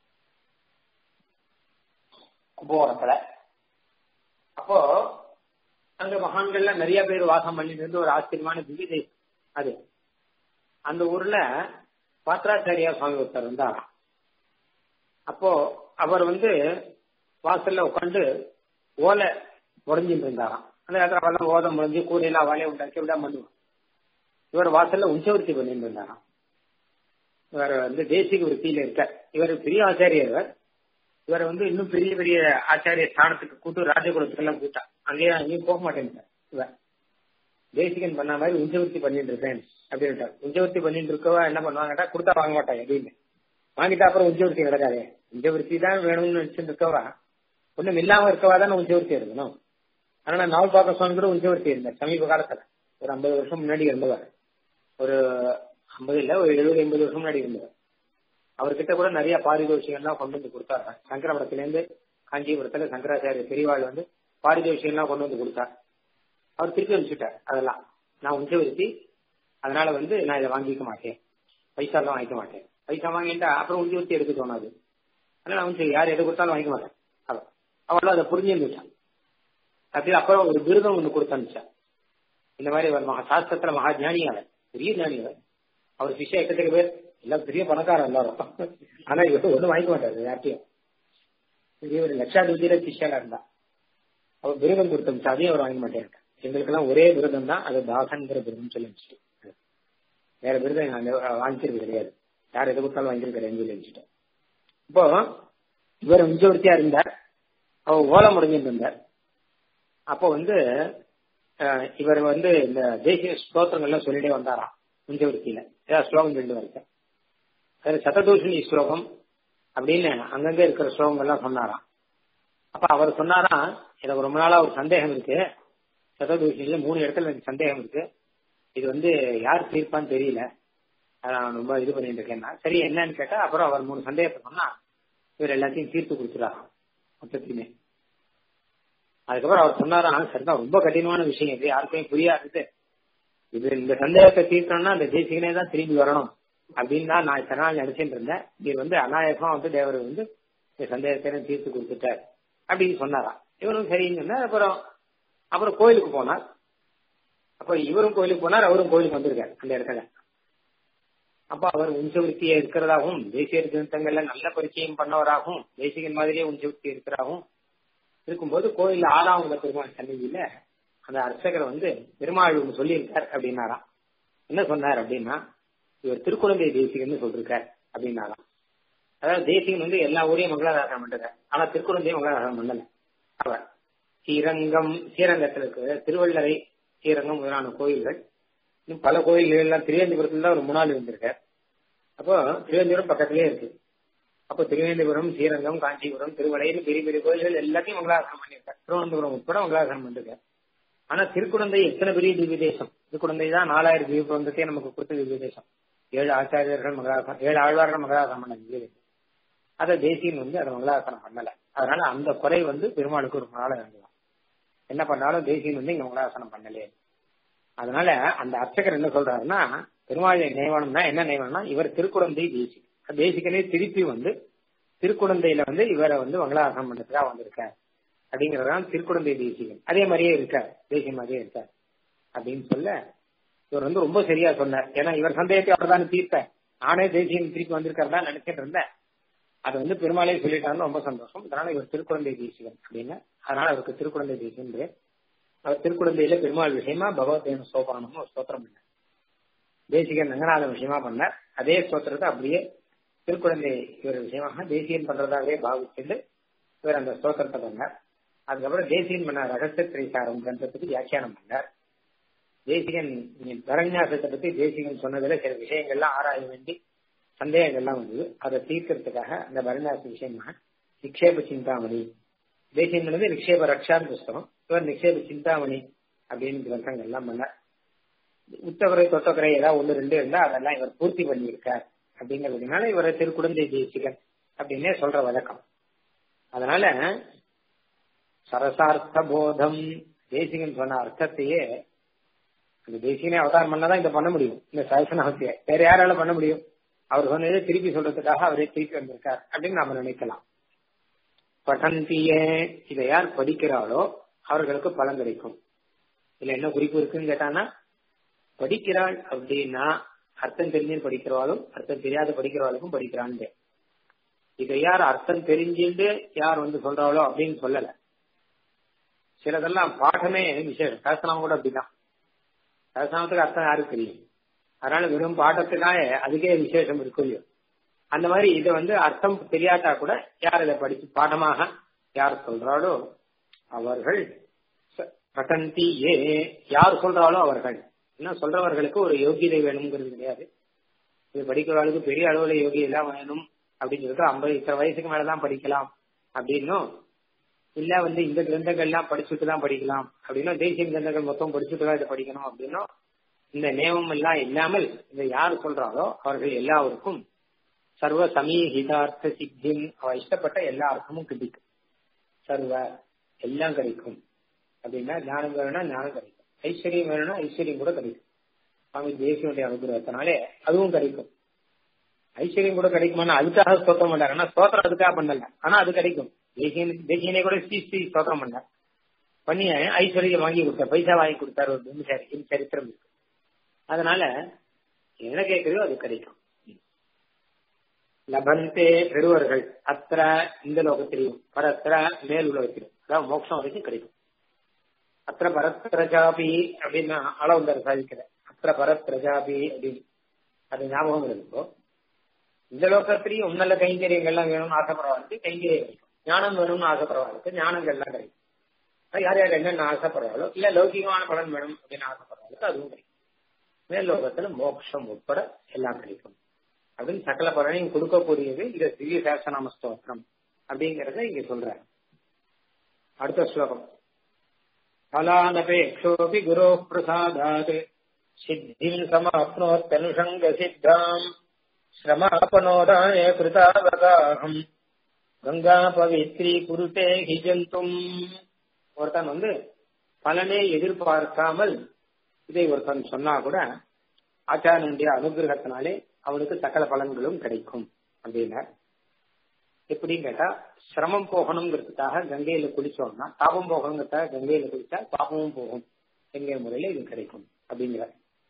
கும்பகோணத்துல அப்போ அங்க மகான்கள்ல நிறைய பேர் வாசம் பண்ணிட்டு இருந்து ஒரு ஆச்சரியமான திவ்ய அது அந்த ஊர்ல பாத்ராச்சாரியா சுவாமி ஒருத்தர் இருந்தார் அப்போ அவர் வந்து வாசல்ல உட்காந்து ஓலை உடஞ்சிட்டு இருந்தாராம் அந்த இடத்துல அவெல்லாம் ஓதம் முடிஞ்சு கூரையெல்லாம் அவளே உண்டாக்கி விட பண்ணுவான் இவர் வாசல்ல உஞ்சவர்த்தி பண்ணிட்டு இருந்தாராம் இவர் வந்து தேசிக விற்பியில இருக்க இவர் பெரிய ஆச்சாரியர் இவர் வந்து இன்னும் பெரிய பெரிய ஆச்சாரிய ஸ்தானத்துக்கு கூட்டு ராஜகுலத்துக்கு எல்லாம் கூட்டா அங்கேயே அங்கேயும் போக மாட்டேன் இவர் தேசிகன் பண்ண மாதிரி உஞ்சவர்த்தி பண்ணிட்டு இருக்கேன் அப்படின்ட்டு உஞ்சவர்த்தி பண்ணிட்டு இருக்கவா என்ன பண்ணுவாங்கடா கொடுத்தா வாங்க மாட்டாங்க எதையுமே வாங்கிட்டா அப்புறம் உஞ்சவர்த்தி கிடக்காது உஞ்சவர்த்தி தான் வேணும்னு நினைச்சுட்டு இருக்கவா ஒண்ணும் இல்லாம இருக்கவா தானே உஞ்சவர்த்தி எடுக்கணும் ஆனா நாவல் பாக்க சுவாமி கூட உஞ்சவர்த்தி இருந்தேன் சமீப காலத்துல ஒரு ஐம்பது வருஷம் முன்னாடி இருந்தவர் ஒரு ஐம்பது இல்ல ஒரு எழுபது எண்பது வருஷம் முன்னாடி இருந்தவர் அவர்கிட்ட கூட நிறைய பாரிதோஷிகள்லாம் கொண்டு வந்து கொடுத்தாரு சங்கரபுரத்திலேருந்து காஞ்சிபுரத்துல சங்கராச்சாரிய பெரியவாள் வந்து பாரிதோஷிகள்லாம் கொண்டு வந்து கொடுத்தார் அவர் திருப்பி அனுப்பிச்சுட்டார் அதெல்லாம் நான் உஞ்சவருத்தி அதனால வந்து நான் இதை வாங்கிக்க மாட்டேன் பைசா எல்லாம் வாங்கிக்க மாட்டேன் பைசா வாங்கிட்டா அப்புறம் உஞ்சவருத்தி எடுக்க தோணாது அதனால அவன் சரி யார் எதை கொடுத்தாலும் வாங்கிக்க மாட்டேன் அவன் அவளும் அதை புரிஞ்சுருந்துச்சான் அப்படி அப்புறம் ஒரு விருதம் ஒண்ணு கொடுத்து அனுப்பிச்சான் இந்த மாதிரி ஒரு மகா சாஸ்திரத்துல மகா ஞானி அவர் பெரிய ஞானி அவர் அவர் சிஷ்யா எக்கச்சக்க பேர் எல்லாம் பெரிய பணக்காரர் எல்லாரும் ஆனா இவர் ஒண்ணும் வாங்கிக்க மாட்டாரு யார்ட்டையும் பெரிய ஒரு லட்சாதிபதியில சிஷ்யால இருந்தா அவர் விருதம் கொடுத்தோம் அதையும் அவர் வாங்க மாட்டேன் எங்களுக்கு எல்லாம் ஒரே விருதம் தான் அது தாசன்கிற விருதம் சொல்லி வச்சுட்டு வேற விருதம் நாங்க வாங்கிக்கிறது கிடையாது யார் எது கொடுத்தாலும் வாங்கிக்கிறது கிடையாது சொல்லி வச்சுட்டேன் இப்போ இவர் உஞ்சவர்த்தியா இருந்தார் அவர் ஓலம் முடிஞ்சிட்டு இருந்தார் அப்போ வந்து இவர் வந்து இந்த தேசிய ஸ்லோகங்கள்லாம் சொல்லிட்டே வந்தாராம் உஞ்சவர்த்தியில ஏதாவது ஸ்லோகம் சொல்லிட்டு வரேன் அதுல சததூஷணி ஸ்லோகம் அப்படின்னு அங்கங்க இருக்கிற ஸ்லோகங்கள்லாம் சொன்னாராம் அப்ப அவர் சொன்னாராம் எனக்கு ரொம்ப நாளா ஒரு சந்தேகம் இருக்கு சததூஷணியில மூணு இடத்துல எனக்கு சந்தேகம் இருக்கு இது வந்து யார் தீர்ப்பான்னு தெரியல நான் ரொம்ப இது பண்ணிட்டு இருக்கேன்னா சரி என்னன்னு கேட்டா அப்புறம் அவர் மூணு சந்தேகத்தை சொன்னா இவர் எல்லாத்தையும் தீர்த்து கொடுத்துறாராம் மொத்தத்தையுமே அதுக்கப்புறம் அவர் சொன்னாராம் சரிதான் ரொம்ப கடினமான விஷயம் இது யாருக்குமே புரியாது இது இந்த சந்தேகத்தை தீர்க்கணும்னா அந்த தேசிகனே தான் திரும்பி வரணும் அப்படின்னு தான் நான் இத்தனை நாள் நினைச்சிட்டு இருந்தேன் இது வந்து அநாயகமா வந்து தேவர் வந்து இந்த சந்தேகத்தை தீர்த்து கொடுத்துட்டார் அப்படின்னு சொன்னாராம் இவரும் சரின்னு சொன்னார் அப்புறம் அப்புறம் கோயிலுக்கு போனார் அப்ப இவரும் கோயிலுக்கு போனார் அவரும் கோயிலுக்கு வந்திருக்காரு அந்த இடத்துல அப்ப அவர் உஞ்சவருத்தியா இருக்கிறதாகவும் தேசிய கிரந்தங்கள்ல நல்ல பரிச்சயம் பண்ணவராகவும் தேசிகன் மாதிரியே உஞ்சவருத்தி இருக்கிறாகவும் இருக்கும்போது கோயில்ல ஆறாவது பெருமாள் சன்னதியில அந்த அர்ச்சகர் வந்து பெருமாள் ஒன்று சொல்லியிருக்கார் அப்படின்னாராம் என்ன சொன்னார் அப்படின்னா இவர் திருக்குழந்தை தேசிகன்னு சொல்லிருக்கார் அப்படின்னாராம் அதாவது தேசிகன் வந்து எல்லா ஊரையும் மங்களாதாசனம் பண்றார் ஆனா திருக்குழந்தையும் மங்களாதாசனம் பண்ணல அவர் ஸ்ரீரங்கம் ஸ்ரீரங்கத்தில் இருக்கிற திருவள்ளரை ஸ்ரீரங்கம் முதலான கோயில்கள் இன்னும் பல கோயில்கள் எல்லாம் திருவேந்திபுரத்துல தான் ஒரு முன்னாள் இருந்திருக்கார் அப்போ திருவேந்திபுரம் பக்கத்திலே இருக்கு அப்போ திருவேந்திபுரம் ஸ்ரீரங்கம் காஞ்சிபுரம் திருவளையில் பெரிய பெரிய கோயில்கள் எல்லாத்தையும் மங்களாசனம் பண்ணியிருக்கார் திருவனந்தபுரம் உட்பட மங்களாசனம் பண்ணிருக்கார் ஆனா திருக்குழந்தை எத்தனை பெரிய திவ்ய தேசம் திருக்குழந்தை தான் நாலாயிரம் திவ்ய பிரபந்தத்தையும் நமக்கு கொடுத்த திவ்ய தேசம் ஏழு ஆச்சாரியர்கள் மங்களாசனம் ஏழு ஆழ்வார்கள் மங்களாசனம் பண்ண திவ்ய தேசம் அதை தேசியன் வந்து அதை மங்களாசனம் பண்ணல அதனால அந்த குறை வந்து பெருமாளுக்கு ஒரு நாள் இருந்தலாம் என்ன பண்ணாலும் தேசியன் வந்து இங்க மங்களாசனம் பண்ணலே அதனால அந்த அர்ச்சகர் என்ன சொல்றாருன்னா பெருமாளை நியமனம்னா என்ன நியமனம்னா இவர் திருக்குழந்தை தேசிக் தேசிகனே திருப்பி வந்து திருக்குழந்தையில வந்து இவரை வந்து மங்களாசனம் பண்றதுக்காக வந்திருக்கார் அப்படிங்கறதான் திருக்குழந்தை தேசிகன் அதே மாதிரியே இருக்கார் தேசியம் மாதிரியே இருக்கார் அப்படின்னு சொல்ல இவர் வந்து ரொம்ப சரியா சொன்னார் ஏன்னா இவர் சந்தேகத்தை அவர் தானே தீர்ப்பேன் நானே தேசியம் திருப்பி வந்திருக்காருதா நினைச்சிட்டு இருந்தேன் அது வந்து பெருமாளே சொல்லிட்டாருன்னு ரொம்ப சந்தோஷம் அதனால இவர் திருக்குழந்தை தேசிகன் அப்படின்னு அதனால அவருக்கு திருக்குழந்தை தேசிகன் அவர் திருக்குழந்தையில பெருமாள் விஷயமா பகவத்கீதை சோபானம்னு ஒரு ஸ்தோத்திரம் பண்ணார் தேசிகன் ரங்கநாதன் விஷயமா பண்ணார் அதே ஸ்தோத்திரத்தை அப்படியே திருக்குழந்தை இவர் விஷயமாக தேசியன் பண்றதாகவே பாவிச்சுட்டு இவர் அந்த ஸ்தோத்திரத்தை பண்ணார் அதுக்கப்புறம் தேசியன் பண்ண ரகசிய திரைசாரம் கிரந்தத்துக்கு வியாக்கியானம் பண்ணார் தேசிகன் பரநியாசத்தை பத்தி தேசிகன் சொன்னதுல சில விஷயங்கள்லாம் ஆராய வேண்டி சந்தேகங்கள்லாம் வந்தது அதை தீர்க்கறதுக்காக அந்த பரநியாச விஷயமாக நிக்ஷேப சிந்தாமணி தேசியம் வந்து நிக்ஷேப ரக்ஷான்னு புஸ்தகம் இவர் நிக்ஷேப சிந்தாமணி அப்படின்னு கிரந்தங்கள் எல்லாம் பண்ணார் உத்தவரை தொட்டக்கரை ஏதாவது ஒண்ணு ரெண்டு இருந்தா அதெல்லாம் இவர் பூர்த்தி பண்ணியிருக்கார் அப்படிங்கறதுனால இவரை திருக்குழந்தை தேசிகன் அப்படின்னே சொல்ற வழக்கம் அதனால சரசார்த்த போதம் தேசிகன் சொன்ன அர்த்தத்தையே அந்த தேசிகனே அவதாரம் பண்ணாதான் இதை பண்ண முடியும் இந்த சரசனாவத்திய வேற யாரால பண்ண முடியும் அவர் சொன்னதை திருப்பி சொல்றதுக்காக அவரே திருப்பி வந்திருக்கார் அப்படின்னு நாம நினைக்கலாம் பட்டந்தியே இதை யார் படிக்கிறாளோ அவர்களுக்கு பலன் கிடைக்கும் இதுல என்ன குறிப்பு இருக்குன்னு கேட்டானா படிக்கிறாள் அப்படின்னா அர்த்தம் தெரிஞ்சு படிக்கிறவாளும் அர்த்தம் தெரியாத படிக்கிறவாளுக்கும் படிக்கிறான்னு இதை யார் அர்த்தம் தெரிஞ்சுட்டு யார் வந்து சொல்றாளோ அப்படின்னு சொல்லல சிலதெல்லாம் பாடமே விசேஷம் சாஸ்திரம் கூட அப்படிதான் சாஸ்திரத்துக்கு அர்த்தம் யாருக்கு தெரியும் அதனால வெறும் பாட்டத்துக்காக அதுக்கே விசேஷம் இருக்கும் இல்லையோ அந்த மாதிரி இதை வந்து அர்த்தம் தெரியாட்டா கூட யார் இதை படிச்சு பாடமாக யார் சொல்றாளோ அவர்கள் பட்டந்தி ஏ யார் சொல்றாளோ அவர்கள் என்ன சொல்றவர்களுக்கு ஒரு யோகியதை வேணுங்கிறது கிடையாது இது படிக்கிறவர்களுக்கு பெரிய அளவுல யோகியெல்லாம் வேணும் அப்படின்னு சொல்லிட்டு ஐம்பது இத்தனை வயசுக்கு மேலதான் படிக்கலாம் அப்படின்னும் இல்ல வந்து இந்த கிரந்தங்கள்லாம் படிச்சுட்டு தான் படிக்கலாம் அப்படின்னா தேசிய கிரந்தங்கள் மொத்தம் படிச்சுட்டு தான் இதை படிக்கணும் அப்படின்னா இந்த நியமம் எல்லாம் இல்லாமல் இதை யார் சொல்றாரோ அவர்கள் எல்லாருக்கும் சர்வ சமீஹிதார்த்த சித்தின் அவ இஷ்டப்பட்ட எல்லா அர்த்தமும் கிடைக்கும் சர்வ எல்லாம் கிடைக்கும் அப்படின்னா ஞானம் வேணும்னா ஞானம் கிடைக்கும் ஐஸ்வர்யம் வேணும்னா ஐஸ்வர்யம் கூட கிடைக்கும் சுவாமி தேசியனுடைய அனுகிரகத்தினாலே அதுவும் கிடைக்கும் ஐஸ்வர்யம் கூட கிடைக்குமானா அதுக்காக ஸ்தோத்திரம் பண்ணாரு ஆனா ஸ்தோத்திரம் அதுக்காக பண்ணல ஆனா அது கிடைக்கும் தேசியன் தேசியனை கூட ஸ்ரீ ஸ்ரீ ஸ்தோத்திரம் பண்ணார் பண்ணி ஐஸ்வர்யம் வாங்கி கொடுத்தார் பைசா வாங்கி கொடுத்தாரு ஒரு சரித்திரம் இருக்கு அதனால என்ன கேட்குறதோ அது கிடைக்கும் லபந்தே பெறுவர்கள் அத்திர இந்த லோகத்திலையும் பரத்திர மேல் உலகத்திலும் அதாவது மோட்சம் வரைக்கும் கிடைக்கும் அத்திர பரத்ரஜாபி அப்படின்னு அளவுந்தார் சாதிக்கிற அத்திர பரத்ரஜாபி அப்படின்னு அது ஞாபகம் இருக்கோ இந்த லோகத்திலையும் உன்னல்ல கைங்கரியங்கள்லாம் வேணும்னு ஆசைப்படுறவாளுக்கு கைங்கரியம் கிடைக்கும் ஞானம் வேணும்னு ஆசைப்படுறவாளுக்கு ஞானங்கள்லாம் கிடைக்கும் யார் யார் என்னென்ன ஆசைப்படுறாளோ இல்ல லௌகிகமான பலன் வேணும் அப்படின்னு ஆசைப்படுறவாளுக்கு அதுவும் கிடைக்கும் மேல் லோகத்துல மோட்சம் உட்பட எல்லாம் கிடைக்கும் அப்படின்னு சகல பலனையும் கொடுக்கக்கூடியது இந்த திவ்ய சாசனாம ஸ்தோத்திரம் அப்படிங்கறத இங்க சொல்ற அடுத்த ஸ்லோகம் பலானபேட்சோபி குரோ பிரசாதாத் சித்திம் சமாப்னோத்தனுஷங்க சித்தாம் ஸ்ரமாபனோதாய கிருதாவகாகம் கங்கா பவித்ரி குருட்டே ஹிஜந்தும் ஒருத்தன் வந்து பலனே எதிர்பார்க்காமல் இதை ஒருத்தன் சொன்னா கூட ஆச்சாரனுடைய அனுகிரகத்தினாலே அவனுக்கு சகல பலன்களும் கிடைக்கும் அப்படின்னார் எப்படின்னு கேட்டா சிரமம் போகணுங்கிறதுக்காக கங்கையில குளிச்சோம்னா தாபம் போகணுங்கிறதுக்காக கங்கையில குளிச்சா பாபமும் போகும் என்கிற முறையில இது கிடைக்கும் அப்படிங்கிற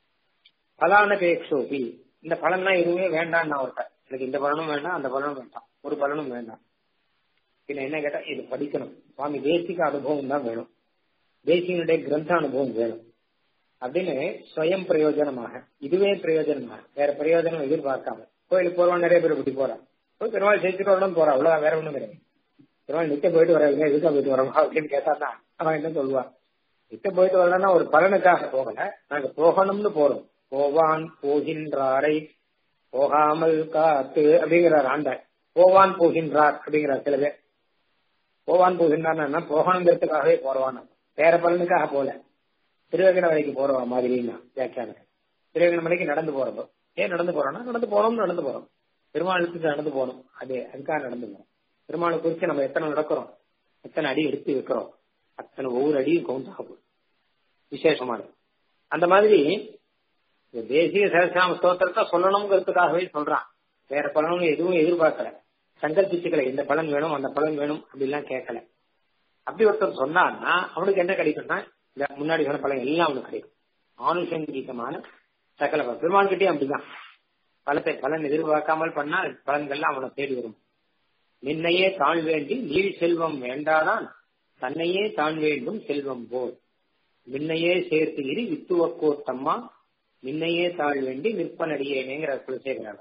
பலானபேக்ஷோபி இந்த பலன்லாம் எதுவுமே வேண்டாம் நான் ஒருத்தர் எனக்கு இந்த பலனும் வேண்டாம் அந்த பலனும் வேண்டாம் ஒரு பலனும் வேண்டாம் பின்ன என்ன கேட்டா இது படிக்கணும் சுவாமி தேசிக அனுபவம் தான் வேணும் தேசியனுடைய கிரந்த அனுபவம் வேணும் அப்படின்னு ஸ்வயம் பிரயோஜனமாக இதுவே பிரயோஜனமாக வேற பிரயோஜனம் எதிர்பார்க்காம கோயிலுக்கு போறவன் நிறைய பேர் இப்படி போறான் போய் பெருமாள் சேர்த்துட்டு வரணும் போறான் அவ்வளவு வேற ஒண்ணும் கிடையாது பெருமாள் நித்த போயிட்டு வராங்க எதுக்கா போயிட்டு வரோம் அப்படின்னு கேட்டான்னா அவன் என்ன சொல்லுவான் நித்த போயிட்டு வரலன்னா ஒரு பலனுக்காக போகல நாங்க போகணும்னு போறோம் போவான் போகின்றாரை போகாமல் காத்து அப்படிங்கிறார் ஆண்டாள் போவான் போகின்றார் அப்படிங்கிறார் சில பேர் போவான் போகின்றார்னா போகணுங்கிறதுக்காகவே போறவான் வேற பலனுக்காக போல திருவேங்கட மலைக்கு போறவா மாதிரின்னா வியாக்கியானம் திருவேங்கட மலைக்கு நடந்து போறதோ ஏன் நடந்து போறோம்னா நடந்து போறோம்னு நடந்து போறோம் பெருமாளுக்கு நடந்து போகணும் அது அதுக்காக நடந்து போறோம் பெருமாளை குறித்து நம்ம எத்தனை நடக்கிறோம் எத்தனை அடி எடுத்து வைக்கிறோம் அத்தனை ஒவ்வொரு அடியும் கவுண்ட் ஆகும் விசேஷமானது அந்த மாதிரி இந்த தேசிய சரசாம ஸ்தோத்திரத்தை சொல்லணுங்கிறதுக்காகவே சொல்றான் வேற பலனும் எதுவும் எதிர்பார்க்கல சங்கல்பிச்சுக்கல இந்த பலன் வேணும் அந்த பலன் வேணும் அப்படிலாம் கேட்கல அப்படி ஒருத்தர் சொன்னான்னா அவனுக்கு என்ன கிடைக்கும்னா இந்த முன்னாடி சொன்ன பலன் எல்லாம் அவனுக்கு கிடைக்கும் ஆனுஷங்கீகமான சகல பெருமான் கிட்டே அப்படிதான் பலத்தை பலன் எதிர்பார்க்காமல் பண்ணால் பலன்கள்லாம் அவனை தேடி வரும் நின்னையே தான் வேண்டி நீர் செல்வம் வேண்டாதான் தன்னையே தான் வேண்டும் செல்வம் போல் நின்னையே சேர்த்து இரு வித்துவக்கோத்தம்மா நின்னையே தாழ் வேண்டி நிற்பனடியேனேங்கிற குலசேகராக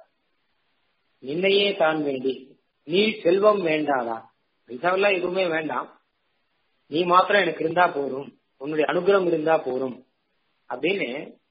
நின்னையே தான் வேண்டி நீ செல்வம் வேண்டாதா பைசாவெல்லாம் எதுவுமே வேண்டாம் நீ மாத்திரம் எனக்கு இருந்தா போதும் உன்னுடைய அனுகிரகம் இருந்தா போதும் அப்படின்னு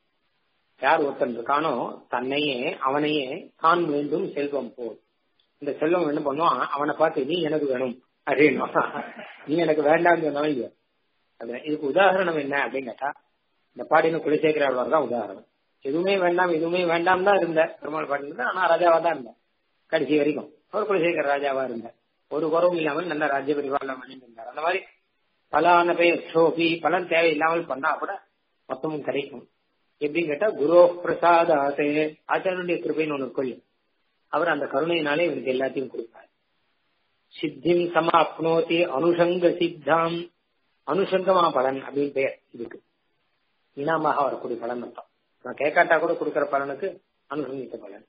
யார் ஒருத்தன் இருக்கானோ தன்னையே அவனையே தான் வேண்டும் செல்வம் போல் இந்த செல்வம் என்ன பண்ணுவான் அவனை பார்த்து நீ எனக்கு வேணும் அப்படின்னு நீ எனக்கு வேண்டாம்னு சொன்னாலும் அது இதுக்கு உதாரணம் என்ன அப்படின்னு கேட்டா இந்த பாடின குலசேகராளர் தான் உதாரணம் எதுவுமே வேண்டாம் எதுவுமே வேண்டாம் தான் இருந்த பெருமாள் பாடினது ஆனா ராஜாவா தான் இருந்த கடைசி வரைக்கும் ஒரு குலசேகர ராஜாவா இருந்த ஒரு குறவும் இல்லாமல் நல்ல ராஜ்ய பரிபாலனம் பண்ணிட்டு இருந்தார் அந்த மாதிரி பலான பெயர் ஷோபி பலன் தேவையில்லாமல் பண்ணா கூட மொத்தமும் கிடைக்கும் எப்படின்னு கேட்டா குரு பிரசாதாசே ஆச்சாரனுடைய கிருபைன்னு ஒண்ணு கொள்ளும் அவர் அந்த கருணையினாலே இவனுக்கு எல்லாத்தையும் கொடுப்பார் சித்திம் சமாப்னோதி அனுஷங்க சித்தாம் அனுஷங்கமா பலன் அப்படின்னு பெயர் இதுக்கு இனாமாக வரக்கூடிய பலன் அர்த்தம் நான் கேட்காட்டா கூட கொடுக்கிற பலனுக்கு அனுசந்தித்த பலன்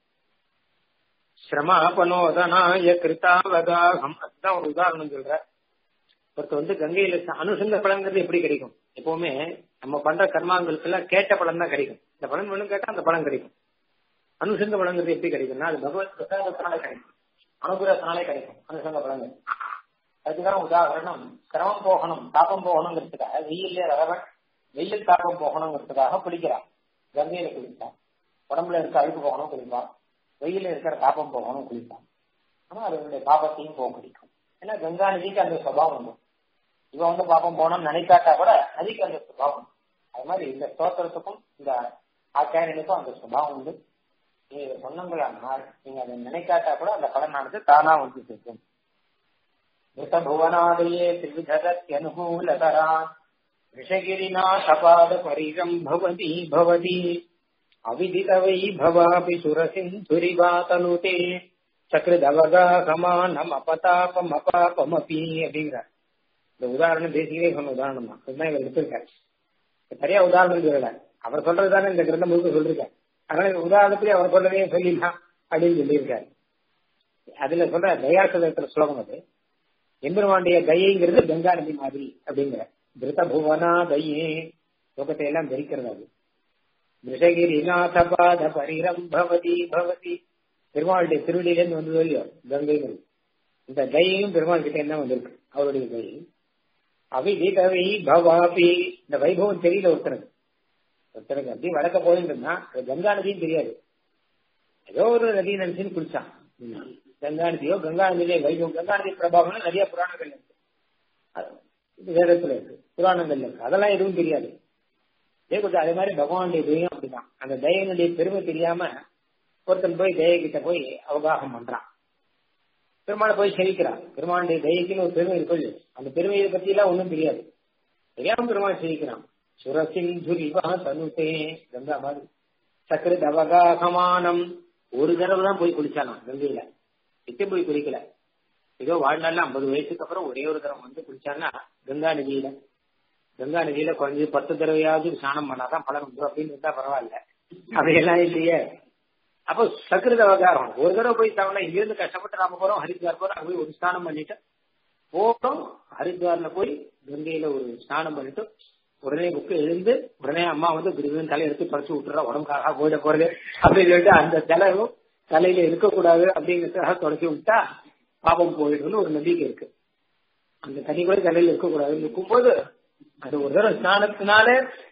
சிரமாபனோதனாய கிருத்தாவதாகம் அதுதான் ஒரு உதாரணம் சொல்ற ஒருத்தர் வந்து கங்கையில அனுசங்க பலன்கிறது எப்படி கிடைக்கும் எப்பவுமே நம்ம பண்ற கர்மாங்களுக்கு எல்லாம் கேட்ட பலன் தான் கிடைக்கும் இந்த பலன் வேணும் கேட்டா அந்த பலன் கிடைக்கும் அனுசங்க பலன்கிறது எப்படி கிடைக்கும்னா அது பகவத் பிரசாதத்தினாலே கிடைக்கும் அனுகிரகத்தினாலே கிடைக்கும் அனுசங்க பலன்கள் அதுக்குதான் உதாரணம் சிரமம் போகணும் தாப்பம் போகணுங்கிறதுக்காக வெயிலே ரகவன் வெயில் தாப்பம் போகணுங்கிறதுக்காக குளிக்கிறான் கங்கையில குளிப்பான் உடம்புல இருக்க அழுக்கு போகணும் குளிப்பான் வெயில இருக்கிற தாப்பம் போகணும் குளிப்பான் ஆனா அதனுடைய பாபத்தையும் போக கிடைக்கும் ஏன்னா கங்கா நதிக்கு அந்த சுபாவம் உண்டு இவன் வந்து பாப்பம் போனோம்னு நினைக்காட்டா கூட நதிக்கு அந்த சுபாவம் அது மாதிரி இந்த ஸ்தோத்திரத்துக்கும் இந்த ஆச்சாரியனுக்கும் அந்த சுபாவம் உண்டு நீங்க இதை சொன்னங்களானால் நீங்க அதை நினைக்காட்டா கூட அந்த பலனானது தானா வந்து சேர்க்கும் புவனாதயே திரிவிதரத்யனுகூலதரா ரிஷகிரினா சபாத பரிகம் பவதி பவதி அவிதித வைபவாபி சுரசிந்துரிவா தனுதே சக்ருதவகாகமானம் அபதாபம் அபாபமபி அப்படிங்கிறார் இந்த உதாரணம் தேசியவே சொன்ன உதாரணம் தான் அதுதான் இவர் எடுத்திருக்காரு சரியா உதாரணம் சொல்லல அவர் சொல்றதுதானே இந்த கிரந்தம் முழுக்க சொல்லிருக்காரு அதனால இந்த உதாரணத்திலே அவர் சொல்றதே சொல்லிடலாம் அப்படின்னு சொல்லியிருக்காரு அதுல சொல்ற தயாசதத்துல ஸ்லோகம் அது எம்பெருமாண்டிய தயைங்கிறது கங்கா நதி மாதிரி அப்படிங்கிற திருத புவனா தையே லோகத்தை எல்லாம் தரிக்கிறது அது விஷகிரிநாதபாத பரிரம் பவதி பவதி பெருமாளுடைய திருவடியிலேருந்து வந்தது இல்லையோ கங்கைங்கிறது இந்த தையும் பெருமாள் கிட்ட என்ன வந்திருக்கு அவருடைய கை அவிதிகவை பவாபி இந்த வைபவம் தெரியல ஒருத்தனுக்கு ஒருத்தனுக்கு அப்படி வடக்க போயிட்டு இருந்தா கங்கா நதியும் தெரியாது ஏதோ ஒரு நதி நினைச்சுன்னு குளிச்சான் கங்கா நதியோ கங்கா நதியிலே வைபவம் கங்கா நதி பிரபாவம் நிறைய புராணங்கள் இருக்கு இது வேதத்துல இருக்கு புராணங்கள்ல இருக்கு அதெல்லாம் எதுவும் தெரியாது இதே கொஞ்சம் அதே மாதிரி பகவானுடைய தெய்வம் அப்படிதான் அந்த தெய்வனுடைய பெருமை தெரியாம ஒருத்தன் போய் தெய்வ கிட்ட போய் அவகாசம் பண்றான் பெருமாளை போய் செவிக்கிறான் பெருமாளுடைய தெய்வத்தின்னு ஒரு பெருமை இருக்கு அந்த பெருமையை பத்தி எல்லாம் ஒண்ணும் தெரியாது தெரியாம பெருமாள் செவிக்கிறான் சுரசிந்துரிவா தனுதே கங்கா மாதிரி சக்கரத் அவகாசமானம் ஒரு தடவை தான் போய் குளிச்சாலாம் கங்கையில நிச்சயம் போய் குளிக்கல ஏதோ வாழ்நாள்ல ஐம்பது வயசுக்கு அப்புறம் ஒரே ஒரு தடவை வந்து குளிச்சாங்கன்னா கங்கா நதியில கங்கா நதியில குறைஞ்சு பத்து தடவையாவது ஸ்நானம் பண்ணாதான் பலன் உண்டு அப்படின்னு இருந்தா பரவாயில்ல அதையெல்லாம் இல்லையே அப்போ சக்கிரத அவகாரம் ஒரு தடவை போய் தவணை இங்கிருந்து கஷ்டப்பட்டு நாம போறோம் ஹரித்வார் போறோம் அங்க போய் ஒரு ஸ்நானம் பண்ணிட்டு போறோம் ஹரித்வார்ல போய் கங்கையில ஒரு ஸ்நானம் பண்ணிட்டு உடனே புக்கு எழுந்து உடனே அம்மா வந்து கிருதன் தலை எடுத்து பறிச்சு விட்டுறா உடம்புக்காக போயிட போறது அப்படின்னு சொல்லிட்டு அந்த தலையும் தலையில இருக்கக்கூடாது அப்படிங்கிறதுக்காக தொடச்சி விட்டா பாபம் போயிடும்னு ஒரு நம்பிக்கை இருக்கு அந்த தனி கூட தலையில இருக்கக்கூடாதுன்னு இருக்கும்போது அது ஒரு தடவை ஸ்நானத்தினால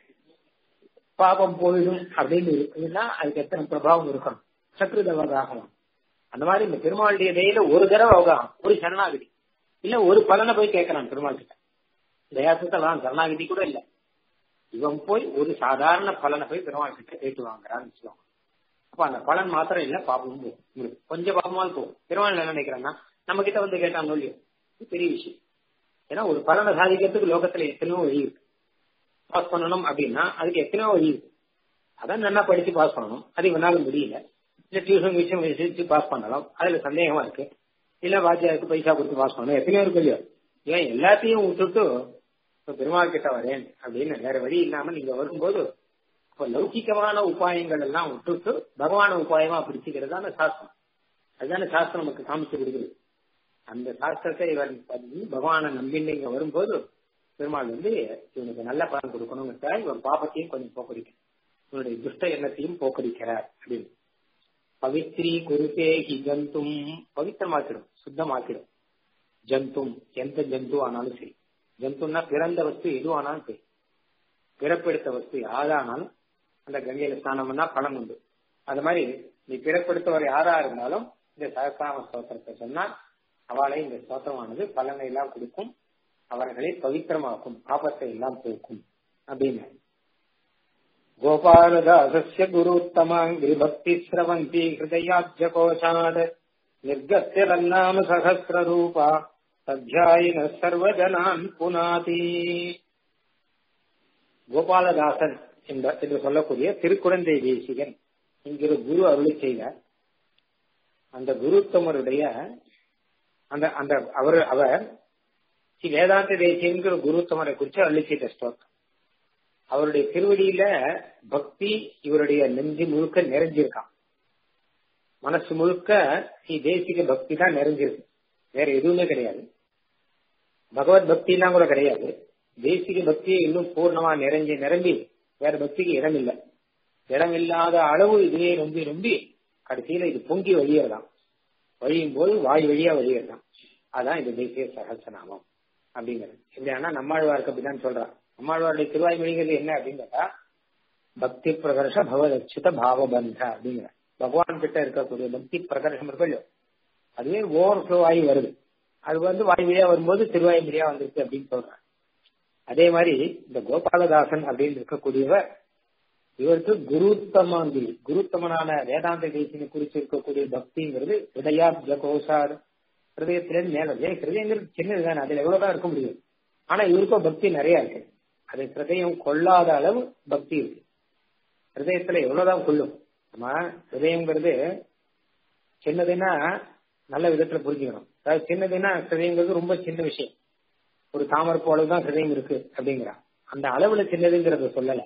பாபம் போயிடும் அப்படின்னு இருக்குன்னா அதுக்கு எத்தனை பிரபாவம் இருக்கணும் சத்ருத அவகாகம் அந்த மாதிரி இந்த பெருமாளுடைய தயில ஒரு தடவை அவகாகம் ஒரு சரணாகதி இல்ல ஒரு பலனை போய் கேட்கறான் பெருமாள் கிட்ட தயாசத்தை தான் சரணாகதி கூட இல்ல இவன் போய் ஒரு சாதாரண பலனை போய் பெருமாள் கிட்ட கேட்டு வாங்குறான்னு சொல்லுவாங்க அப்ப அந்த பலன் மாத்திரம் இல்ல பாபமும் போகும் கொஞ்சம் பாபமாவது போகும் பெருமாள் என்ன நினைக்கிறான்னா நம்ம கிட்ட வந்து கேட்டாங்க இல்லையோ பெரிய விஷயம் ஏன்னா ஒரு பலனை சாதிக்கிறதுக்கு லோகத்துல எத்தனையோ வழி இருக்கு பாஸ் பண்ணணும் அப்படின்னா அதுக்கு எத்தனையோ வழி இருக்கு அதான் நல்லா படிச்சு பாஸ் பண்ணணும் அது இவனால முடியல இல்ல டியூஷன் விஷயம் வச்சு பாஸ் பண்ணலாம் அதுல சந்தேகமா இருக்கு இல்ல வாத்தியாருக்கு பைசா கொடுத்து பாஸ் பண்ணணும் எத்தனையோ இருக்கு இல்லையோ ஏன் எல்லாத்தையும் விட்டுட்டு இப்ப பெருமாள் கிட்ட வரேன் அப்படின்னு வேற வழி இல்லாம நீங்க வரும்போது இப்ப லௌகிகமான உபாயங்கள் எல்லாம் விட்டுட்டு பகவான உபாயமா பிடிச்சிக்கிறது தானே சாஸ்திரம் அதுதானே சாஸ்திரம் நமக்கு காமிச்சு கொடுக்குது அந்த சாஸ்திரத்தை இவர் பண்ணி பகவானை நம்பின்னு இங்க வரும்போது பெருமாள் வந்து இவனுக்கு நல்ல பலன் கொடுக்கணுங்கிறதுக்காக இவன் பாபத்தையும் கொஞ்சம் போக்கடிக்கிறார் இவனுடைய துஷ்ட எண்ணத்தையும் போக்கடிக்கிறார் அப்படின்னு பவித்ரி குருதே ஹி ஜந்தும் பவித்திரமாக்கிடும் சுத்தமாக்கிடும் ஜந்தும் எந்த ஜந்து ஆனாலும் சரி ஜந்துன்னா பிறந்த வஸ்து எதுவானாலும் சரி பிறப்பெடுத்த வஸ்து யாரானாலும் அந்த கங்கையில ஸ்நானம் பண்ணா பலன் உண்டு அது மாதிரி நீ பிறப்பெடுத்தவர் யாரா இருந்தாலும் இந்த சகசிராம ஸ்தோத்திரத்தை சொன்னா அவளை இந்த ஸ்தோத்திரமானது பலனை எல்லாம் கொடுக்கும் அவர்களை பவித்திரமாக்கும் ஆபத்தை எல்லாம் போக்கும் அப்படின்னு கோபாலதாசஸ்ய குருத்தமாங்கிரி பக்தி சிரவந்தி ஹிருதயாப்ஜ கோஷாத் நிர்கத்திரன்னாம சகசிர ரூபா சத்யாயின சர்வஜனான் புனாதி கோபாலதாசன் என்று சொல்லக்கூடிய திருக்குழந்தை தேசிகன் என்கிற குரு அருளி செய்த அந்த குருத்தமருடைய அந்த அந்த அவர் அவர் ஸ்ரீ வேதாந்த தேசியங்கிற குருத்தமரை குறித்து அருளி செய்த ஸ்தோத்திரம் அவருடைய திருவடியில பக்தி இவருடைய நெஞ்சு முழுக்க நிறைஞ்சிருக்கான் மனசு முழுக்க ஸ்ரீ தேசிக பக்தி தான் நிறைஞ்சிருக்கு வேற எதுவுமே கிடையாது பகவத் பக்தி எல்லாம் கூட கிடையாது தேசிக பக்தியை இன்னும் பூர்ணமா நிறைஞ்சு நிரம்பி வேற பக்திக்கு இடம் இல்லை இடம் இல்லாத அளவு இதுவே ரொம்பி ரொம்பி கடைசியில இது பொங்கி வழியறதாம் வழியும் போது வாய் வழியா வழியறதாம் அதான் இந்த தேசிய சகசநாமம் அப்படிங்கிறது எப்படின்னா நம்மாழ்வாருக்கு அப்படிதான் சொல்றான் நம்மாழ்வாருடைய திருவாய்மொழிகள் என்ன அப்படின்னு கேட்டா பக்தி பிரகர்ஷ பகவதச்சுத பாவபந்த அப்படிங்கிற பகவான் கிட்ட இருக்கக்கூடிய பக்தி பிரகர்ஷம் இருக்கு இல்லையோ அதுவே ஓவர் ஃப்ளோ ஆகி வருது அது வந்து வாய் வழியா வரும்போது திருவாய் வழியா வந்திருக்கு அப்படின்னு சொல்றாங்க அதே மாதிரி இந்த கோபாலதாசன் அப்படின்னு இருக்கக்கூடியவர் இவருக்கு குருத்தமாந்தி குருத்தமனான வேதாந்த தேசினை குறிச்சு இருக்கக்கூடிய பக்திங்கிறது ஹிருதயாப்ஜ கோஷார் ஹிருதயத்திலேருந்து மேல வருது ஹிருதயங்கிறது சின்னது தானே அதுல எவ்வளவுதான் இருக்க முடியும் ஆனா இவருக்கும் பக்தி நிறைய இருக்கு அது ஹிருதயம் கொள்ளாத அளவு பக்தி இருக்கு ஹிருதயத்துல எவ்வளவுதான் கொள்ளும் நம்ம ஹிருதயங்கிறது சின்னதுன்னா நல்ல விதத்துல புரிஞ்சுக்கணும் அதாவது சின்னதுன்னா ஹிருதயங்கிறது ரொம்ப சின்ன விஷயம் ஒரு தாமரை போலதான் ஹிருதயம் இருக்கு அப்படிங்கிறான் அந்த அளவுல சின்னதுங்கிறத சொல்லல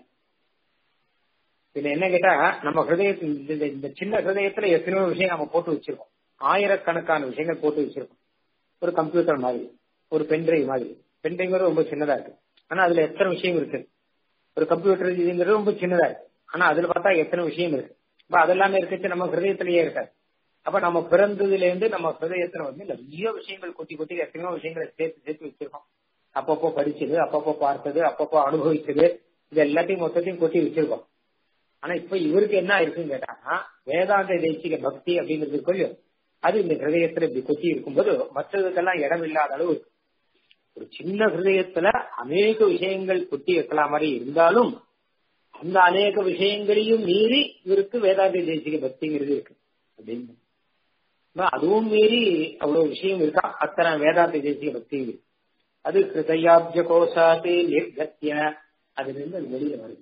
இதுல என்ன கேட்டா நம்ம ஹிருதயத்தில் இந்த சின்ன ஹிருதயத்துல எத்தனையோ விஷயம் நம்ம போட்டு வச்சிருக்கோம் ஆயிரக்கணக்கான விஷயங்கள் போட்டு வச்சிருக்கோம் ஒரு கம்ப்யூட்டர் மாதிரி ஒரு பென்ட்ரைவ் மாதிரி பென்ட்ரைவ்ங்கிறது ரொம்ப சின்னதா இருக்கு ஆனா அதுல எத்தனை விஷயம் இருக்கு ஒரு கம்ப்யூட்டர் இதுங்கிறது ரொம்ப சின்னதா இருக்கு ஆனா அதுல பார்த்தா எத்தனை விஷயம் இருக்கு அப்ப அதெல்லாமே இருக்கிறது நம்ம ஹிருதயத்திலேயே இருக்காது அப்ப நம்ம பிறந்ததுல இருந்து நம்ம ஹிருதயத்துல வந்து நிறைய விஷயங்கள் கொட்டி கொட்டி எத்தனையோ விஷயங்களை சேர்த்து சேர்த்து வச்சிருக்கோம் அப்பப்போ படிச்சது அப்பப்போ பார்த்தது அப்பப்போ அனுபவிச்சது இது எல்லாத்தையும் மொத்தத்தையும் கொட்டி வச்சிருக்கோம் ஆனா இப்ப இவருக்கு என்ன ஆயிருக்குன்னு கேட்டாங்கன்னா வேதாந்த தேசிக பக்தி அப்படிங்கிறது கொள்ளும் அது இந்த ஹிருதயத்துல இப்படி கொத்தி இருக்கும்போது மற்றதுக்கெல்லாம் இடம் இல்லாத அளவு ஒரு சின்ன ஹிருதயத்துல அநேக விஷயங்கள் கொட்டி வைக்கலாம் மாதிரி இருந்தாலும் அந்த அநேக விஷயங்களையும் மீறி இவருக்கு வேதாந்த தேசிக பக்திங்கிறது இருக்கு அப்படின்னு அதுவும் மீறி அவ்வளவு விஷயம் இருக்கா அத்தனை வேதாந்த தேசிய பக்தி இருக்கு அது ஹிருதயாப்ஜ கோஷாதி நிர்கத்திய அதுல இருந்து அது வெளியில வருது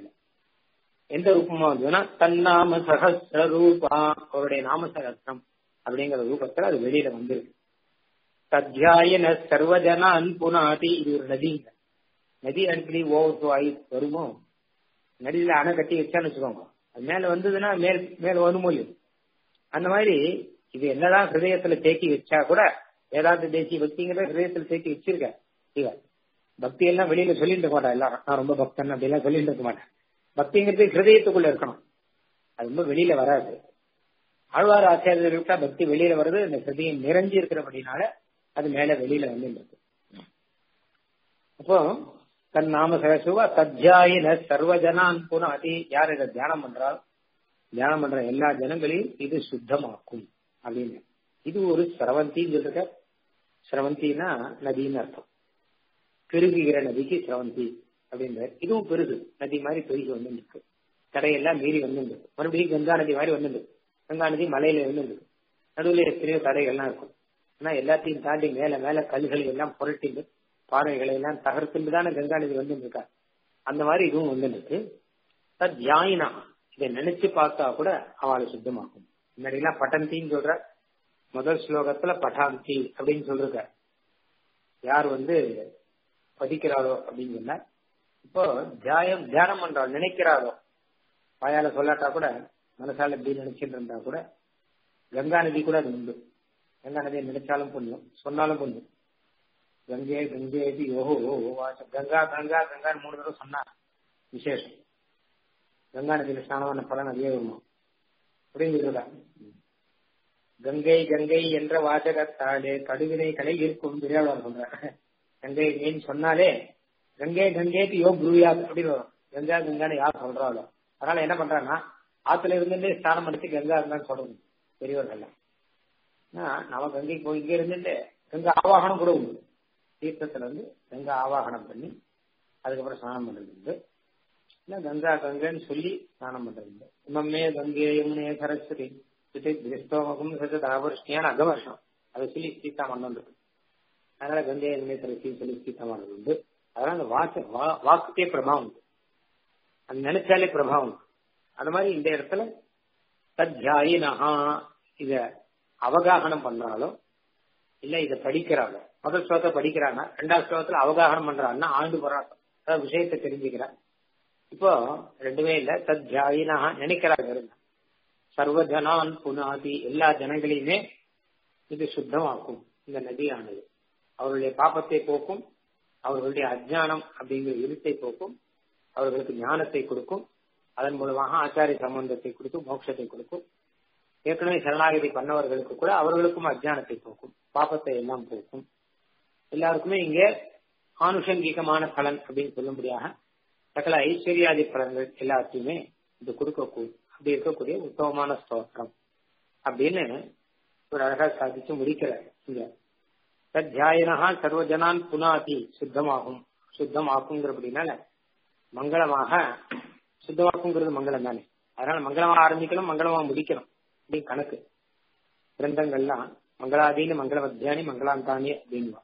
எந்த ரூபமா வந்ததுன்னா தன்னாம சகசிர ரூபா அவருடைய நாம சகசிரம் அப்படிங்கிற ரூபத்துல அது வெளியில வந்துருக்கு தத்யாயன சர்வஜனான் புனாதி இது ஒரு நதிங்க நதி அடிக்கடி ஓவர் ஆகி வருமோ நதியில அணை கட்டி வச்சான்னு வச்சுக்கோங்க அது மேல வந்ததுன்னா மேல் மேல வருமோ அந்த மாதிரி இது என்னதான் ஹிருதயத்துல தேக்கி வச்சா கூட வேதாந்த தேசிய பக்திங்கிறத ஹிருதயத்துல தேக்கி வச்சிருக்க இவன் பக்தி எல்லாம் வெளியில சொல்லிட்டு இருக்க மாட்டா எல்லாரும் நான் ரொம்ப பக்தன் அப்படிலாம் சொல்லிட்டு இருக்க மாட்டேன் பக்திங்கிறது ஹிருதயத்துக்குள்ள இருக்கணும் அது ரொம்ப வெளியில வராது ஆழ்வார் ஆச்சாரியர்களுக்கா பக்தி வெளியில வருது இந்த ஹிருதயம் நிறைஞ்சு இருக்கிறபடினால அது மேல வெளியில வந்து இருக்கு அப்போ தன் நாம சகசுவா தத்யாயின சர்வஜனான் புனாதி யார் இதை தியானம் பண்றால் தியானம் பண்ற எல்லா ஜனங்களையும் இது சுத்தமாக்கும் அப்படின்னு இது ஒரு சிரவந்தின்னு சொல்லிருக்க சிரவந்தினா நதின்னு அர்த்தம் பெருகுகிற நதிக்கு சிரவந்தி அப்படின்ற இதுவும் பெருகு நதி மாதிரி பெருகி வந்து இருக்கு தடையெல்லாம் மீறி வந்து இருக்கு மறுபடியும் கங்கா நதி மாதிரி வந்து கங்கா நதி மலையில வந்து நடுவில் எத்தனையோ தடைகள்லாம் இருக்கும் ஆனா எல்லாத்தையும் தாண்டி மேல மேல கல்களை எல்லாம் புரட்டிட்டு பாறைகளை எல்லாம் தகர்த்துட்டு தானே கங்கா நதி வந்து இருக்கா அந்த மாதிரி இதுவும் வந்து இருக்கு தத் யாயினா இதை நினைச்சு பார்த்தா கூட அவளை சுத்தமாக்கும் முன்னாடி எல்லாம் பட்டந்தின்னு சொல்ற முதல் ஸ்லோகத்துல பட்டாந்தி அப்படின்னு சொல்லிருக்க யார் வந்து பதிக்கிறாரோ அப்படின்னு சொன்ன இப்போ தியாயம் தியானம் பண்றாள் நினைக்கிறாரோ வாயால சொல்லாட்டா கூட மனசால எப்படி நினைச்சிட்டு இருந்தா கூட கங்கா நதி கூட அது உண்டு கங்கா நதியை நினைச்சாலும் புண்ணியம் சொன்னாலும் புண்ணியம் கங்கே கங்கே யோகோ வாசம் கங்கா கங்கா கங்கான்னு மூணு தடவை சொன்னா விசேஷம் கங்கா நதியில ஸ்நானமான பலன் அதே வருமா புரிஞ்சுக்கிறதா கங்கை கங்கை என்ற வாசகத்தாலே கடுவினை கலை இருக்கும் பெரியாளர் சொல்றாங்க கங்கை கங்கைன்னு சொன்னாலே கங்கை கங்கேக்கு யோ குருயா அப்படின்னு வரும் கங்கா கங்கான்னு யார் சொல்றாளோ அதனால என்ன பண்றாங்கன்னா ஆத்துல இருந்துட்டு ஸ்நானம் பண்ணிட்டு கங்கா கங்கான்னு சொல்றது பெரியவர்கள் நம்ம கங்கை போய் இங்க இருந்துட்டு கங்கா ஆவாகனம் கூட உண்டு தீர்த்தத்துல இருந்து கங்கா ஆவாகனம் பண்ணி அதுக்கப்புறம் ஸ்நானம் பண்றது உண்டு இல்ல கங்கா கங்கைன்னு சொல்லி ஸ்நானம் பண்றது உண்டு இமமே கங்கை யமுனே சரஸ்வதி கிறிஸ்தவமுகம் சதாபருஷ்டியான அகவர்ஷம் அதை சொல்லி சீதா மன்னன் இருக்கு அதனால கங்கை யமுனே சரஸ்வதி சொல்லி சீதா மன்னன் உண்டு அதனால அந்த வாக்கு வாக்குக்கே பிரபாவம் உண்டு அது நினைச்சாலே பிரபாவம் அந்த மாதிரி இந்த இடத்துல தத்யாயினஹா இத அவகாகனம் பண்றாலோ இல்ல இத படிக்கிறாளோ முதல் ஸ்லோகத்தை படிக்கிறான்னா ரெண்டாவது ஸ்லோகத்துல அவகாகனம் பண்றான்னா ஆண்டு போராட்டம் அதாவது விஷயத்தை தெரிஞ்சுக்கிறான் இப்போ ரெண்டுமே இல்ல தத்யாயினஹா நினைக்கிறாங்க இருந்தா சர்வ ஜனான் புனாதி எல்லா ஜனங்களையுமே இது சுத்தமாக்கும் இந்த நதியானது அவர்களுடைய பாப்பத்தை போக்கும் அவர்களுடைய அஜானம் அப்படிங்கிற இருட்டை போக்கும் அவர்களுக்கு ஞானத்தை கொடுக்கும் அதன் மூலமாக ஆச்சாரிய சம்பந்தத்தை கொடுக்கும் மோட்சத்தை கொடுக்கும் ஏற்கனவே சரணாகதி பண்ணவர்களுக்கு கூட அவர்களுக்கும் அஜானத்தை போக்கும் பாப்பத்தை எல்லாம் போக்கும் எல்லாருக்குமே இங்கே ஆனுஷங்கிகமான பலன் அப்படின்னு சொல்லும்படியாக சகல ஐஸ்வர்யாதி பலன்கள் எல்லாத்தையுமே இது கொடுக்கக்கூடும் அப்படி இருக்கக்கூடிய உத்தமமான ஸ்தோத்திரம் அப்படின்னு ஒரு அழகா சாதிச்சு முடிக்கிறார் இங்க தத்யாயனஹா சர்வஜனான் புனாதி சுத்தமாகும் சுத்தமாக்குங்கிறபடினால மங்களமாக சுத்தமாக்குங்கிறது மங்களம் தானே அதனால மங்களமா ஆரம்பிக்கணும் மங்களமா முடிக்கணும் அப்படின்னு கணக்கு கிரந்தங்கள்லாம் மங்களாதீன மங்களமத்தியானி மங்களாந்தானி அப்படின்னு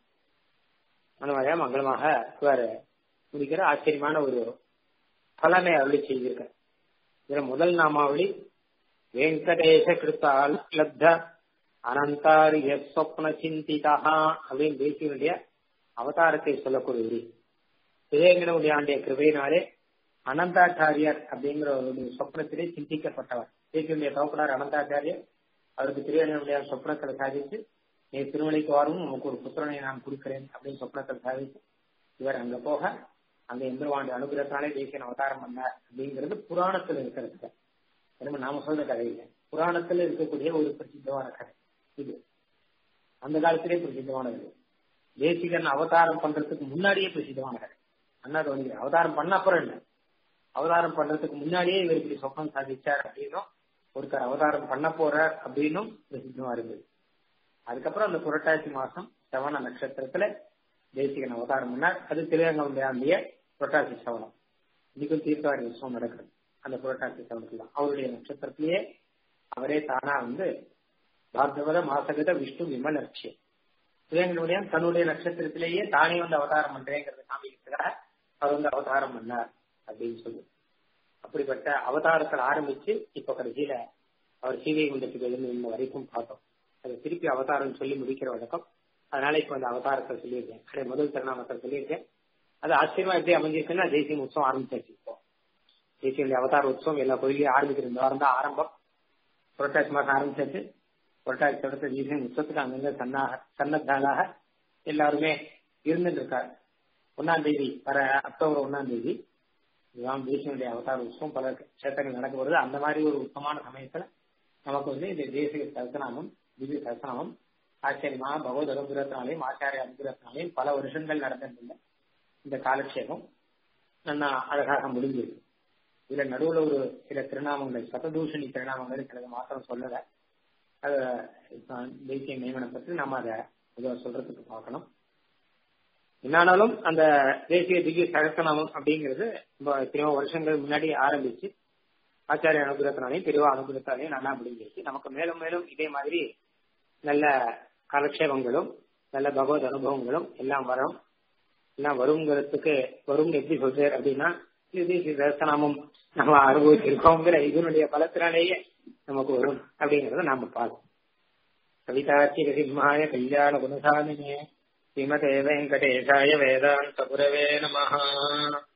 அந்த மாதிரியா மங்களமாக இவர் முடிக்கிற ஆச்சரியமான ஒரு பலனை அருளி செய்திருக்க இதுல முதல் நாமாவளி வெங்கடேச கிருத்தால் லப்த அனந்தாரிய சொப்ன சிந்திதா அப்படின்னு தேசியனுடைய அவதாரத்தை சொல்லக்கூடிய உரி விவேகனுடைய ஆண்டிய கிருபையினாலே அனந்தாச்சாரியார் அப்படிங்கிற ஒரு சொப்னத்திலே சிந்திக்கப்பட்டவர் தேசியனுடைய தவப்பனார் அனந்தாச்சாரியர் அவருக்கு திருவேணனுடைய சொப்னத்தில் சாதித்து நீ திருமலைக்கு வரும் உனக்கு ஒரு புத்திரனை நான் கொடுக்கிறேன் அப்படின்னு சொப்னத்தில் சாதித்து இவர் அங்க போக அந்த எந்திரவாண்டு அனுகிரகத்தாலே தேசியன் அவதாரம் பண்ணார் அப்படிங்கிறது புராணத்துல இருக்கிறது திரும்ப நாம சொல்ற கதை இல்லை புராணத்துல இருக்கக்கூடிய ஒரு பிரசித்தமான கதை இது அந்த காலத்திலே பிரசித்தமானது தேசிகன் அவதாரம் பண்றதுக்கு முன்னாடியே பிரசித்தமான கதை அண்ணா தோணி அவதாரம் பண்ண அப்புறம் இல்லை அவதாரம் பண்றதுக்கு முன்னாடியே இவர் இப்படி சொப்பனம் சாதிச்சார் அப்படின்னும் ஒருத்தர் அவதாரம் பண்ண போறார் அப்படின்னும் பிரசித்தமா இருந்தது அதுக்கப்புறம் அந்த புரட்டாசி மாசம் சவண நட்சத்திரத்துல தேசிகன் அவதாரம் பண்ணார் அது திருவேங்கமுடைய புரட்டாசி சவணம் இன்னைக்கும் தீர்த்தவாரி உற்சவம் நடக்கிறது அந்த புரட்டாசி சவணத்துல அவருடைய நட்சத்திரத்திலேயே அவரே தானா வந்து பாகவத மாசகத விஷ்ணு விமலட்சியம் திருவேங்கனுடைய தன்னுடைய நட்சத்திரத்திலேயே தானே வந்து அவதாரம் பண்றேங்கிறத காமிக்கிறதுக்காக அவர் வந்து அவதாரம் பண்ணார் அப்படின்னு சொல்லி அப்படிப்பட்ட அவதாரத்தில் ஆரம்பிச்சு இப்ப கடைசியில அவர் சீதை குண்டத்துக்கு எழுந்து இன்ன வரைக்கும் பார்த்தோம் அது திருப்பி அவதாரம் சொல்லி முடிக்கிற வழக்கம் அதனால இப்ப அந்த அவதாரத்தை சொல்லியிருக்கேன் அதே முதல் திருநாமத்தை சொல்லியிருக்கேன் அது ஆச்சரியமா எப்படி அமைஞ்சிருக்குன்னா தேசியம் உற்சவம் ஆரம்பிச்சாச்சு இப்போ தேசிய அவதார உற்சவம் எல்லா கோயிலையும் ஆரம்பிக்கிற இந்த வாரம் தான் ஆரம்பம் புரட்டாசி மாசம் ஆரம்பிச்சாச்சு புரட்டாசி தொடர்த்த தேசியம் உற்சவத்துக்கு அங்கங்க சன்னாக சன்னத்தாளாக எல்லாருமே இருந்துட்டு இருக்காரு ஒன்னாம் தேதி வர அக்டோபர் ஒன்னாம் தேதி இதுதான் தேசியனுடைய அவதார உற்சவம் பல கஷேத்திரங்கள் நடக்க வருது அந்த மாதிரி ஒரு உத்தமான சமயத்துல நமக்கு வந்து இந்த தேசிய சரசனாமம் திவ்ய சரசனாமம் ஆச்சரியமா பகவத் அனுகிரகத்தினாலையும் ஆச்சாரிய அனுகிரகத்தினாலையும் பல வருஷங்கள் நடந்திருந்த இந்த காலக்ஷேபம் நல்லா அழகாக முடிஞ்சது இதுல நடுவுல ஒரு சில திருநாமங்கள் சததூஷணி திருநாமங்கள் சிலது மாத்திரம் சொல்லல அத தேசிய நியமனம் பற்றி நாம அதை பொதுவாக சொல்றதுக்கு பார்க்கணும் என்னானாலும் அந்த தேசிய திவ்ய சகசநாமம் அப்படிங்கிறது எத்தனையோ வருஷங்கள் முன்னாடி ஆரம்பிச்சு ஆச்சாரிய அனுகிரகத்தினாலையும் பெரியவா அனுகிரகத்தாலையும் நல்லா முடிஞ்சிருச்சு நமக்கு மேலும் மேலும் இதே மாதிரி நல்ல காலக்ஷேபங்களும் நல்ல பகவத் அனுபவங்களும் எல்லாம் வரும் எல்லாம் வருங்கிறதுக்கு வரும் எப்படி சொல்றாரு அப்படின்னா தேசிய தரிசனமும் நம்ம அனுபவிச்சிருக்கோங்கிற இதனுடைய பலத்தினாலேயே நமக்கு வரும் அப்படிங்கறத நாம பார்ப்போம் கவிதாச்சிக சிம்மாய கல்யாண குணசாலினே ஸ்ரீமதே வெங்கடேசாய வேதாந்த குரவே நமஹா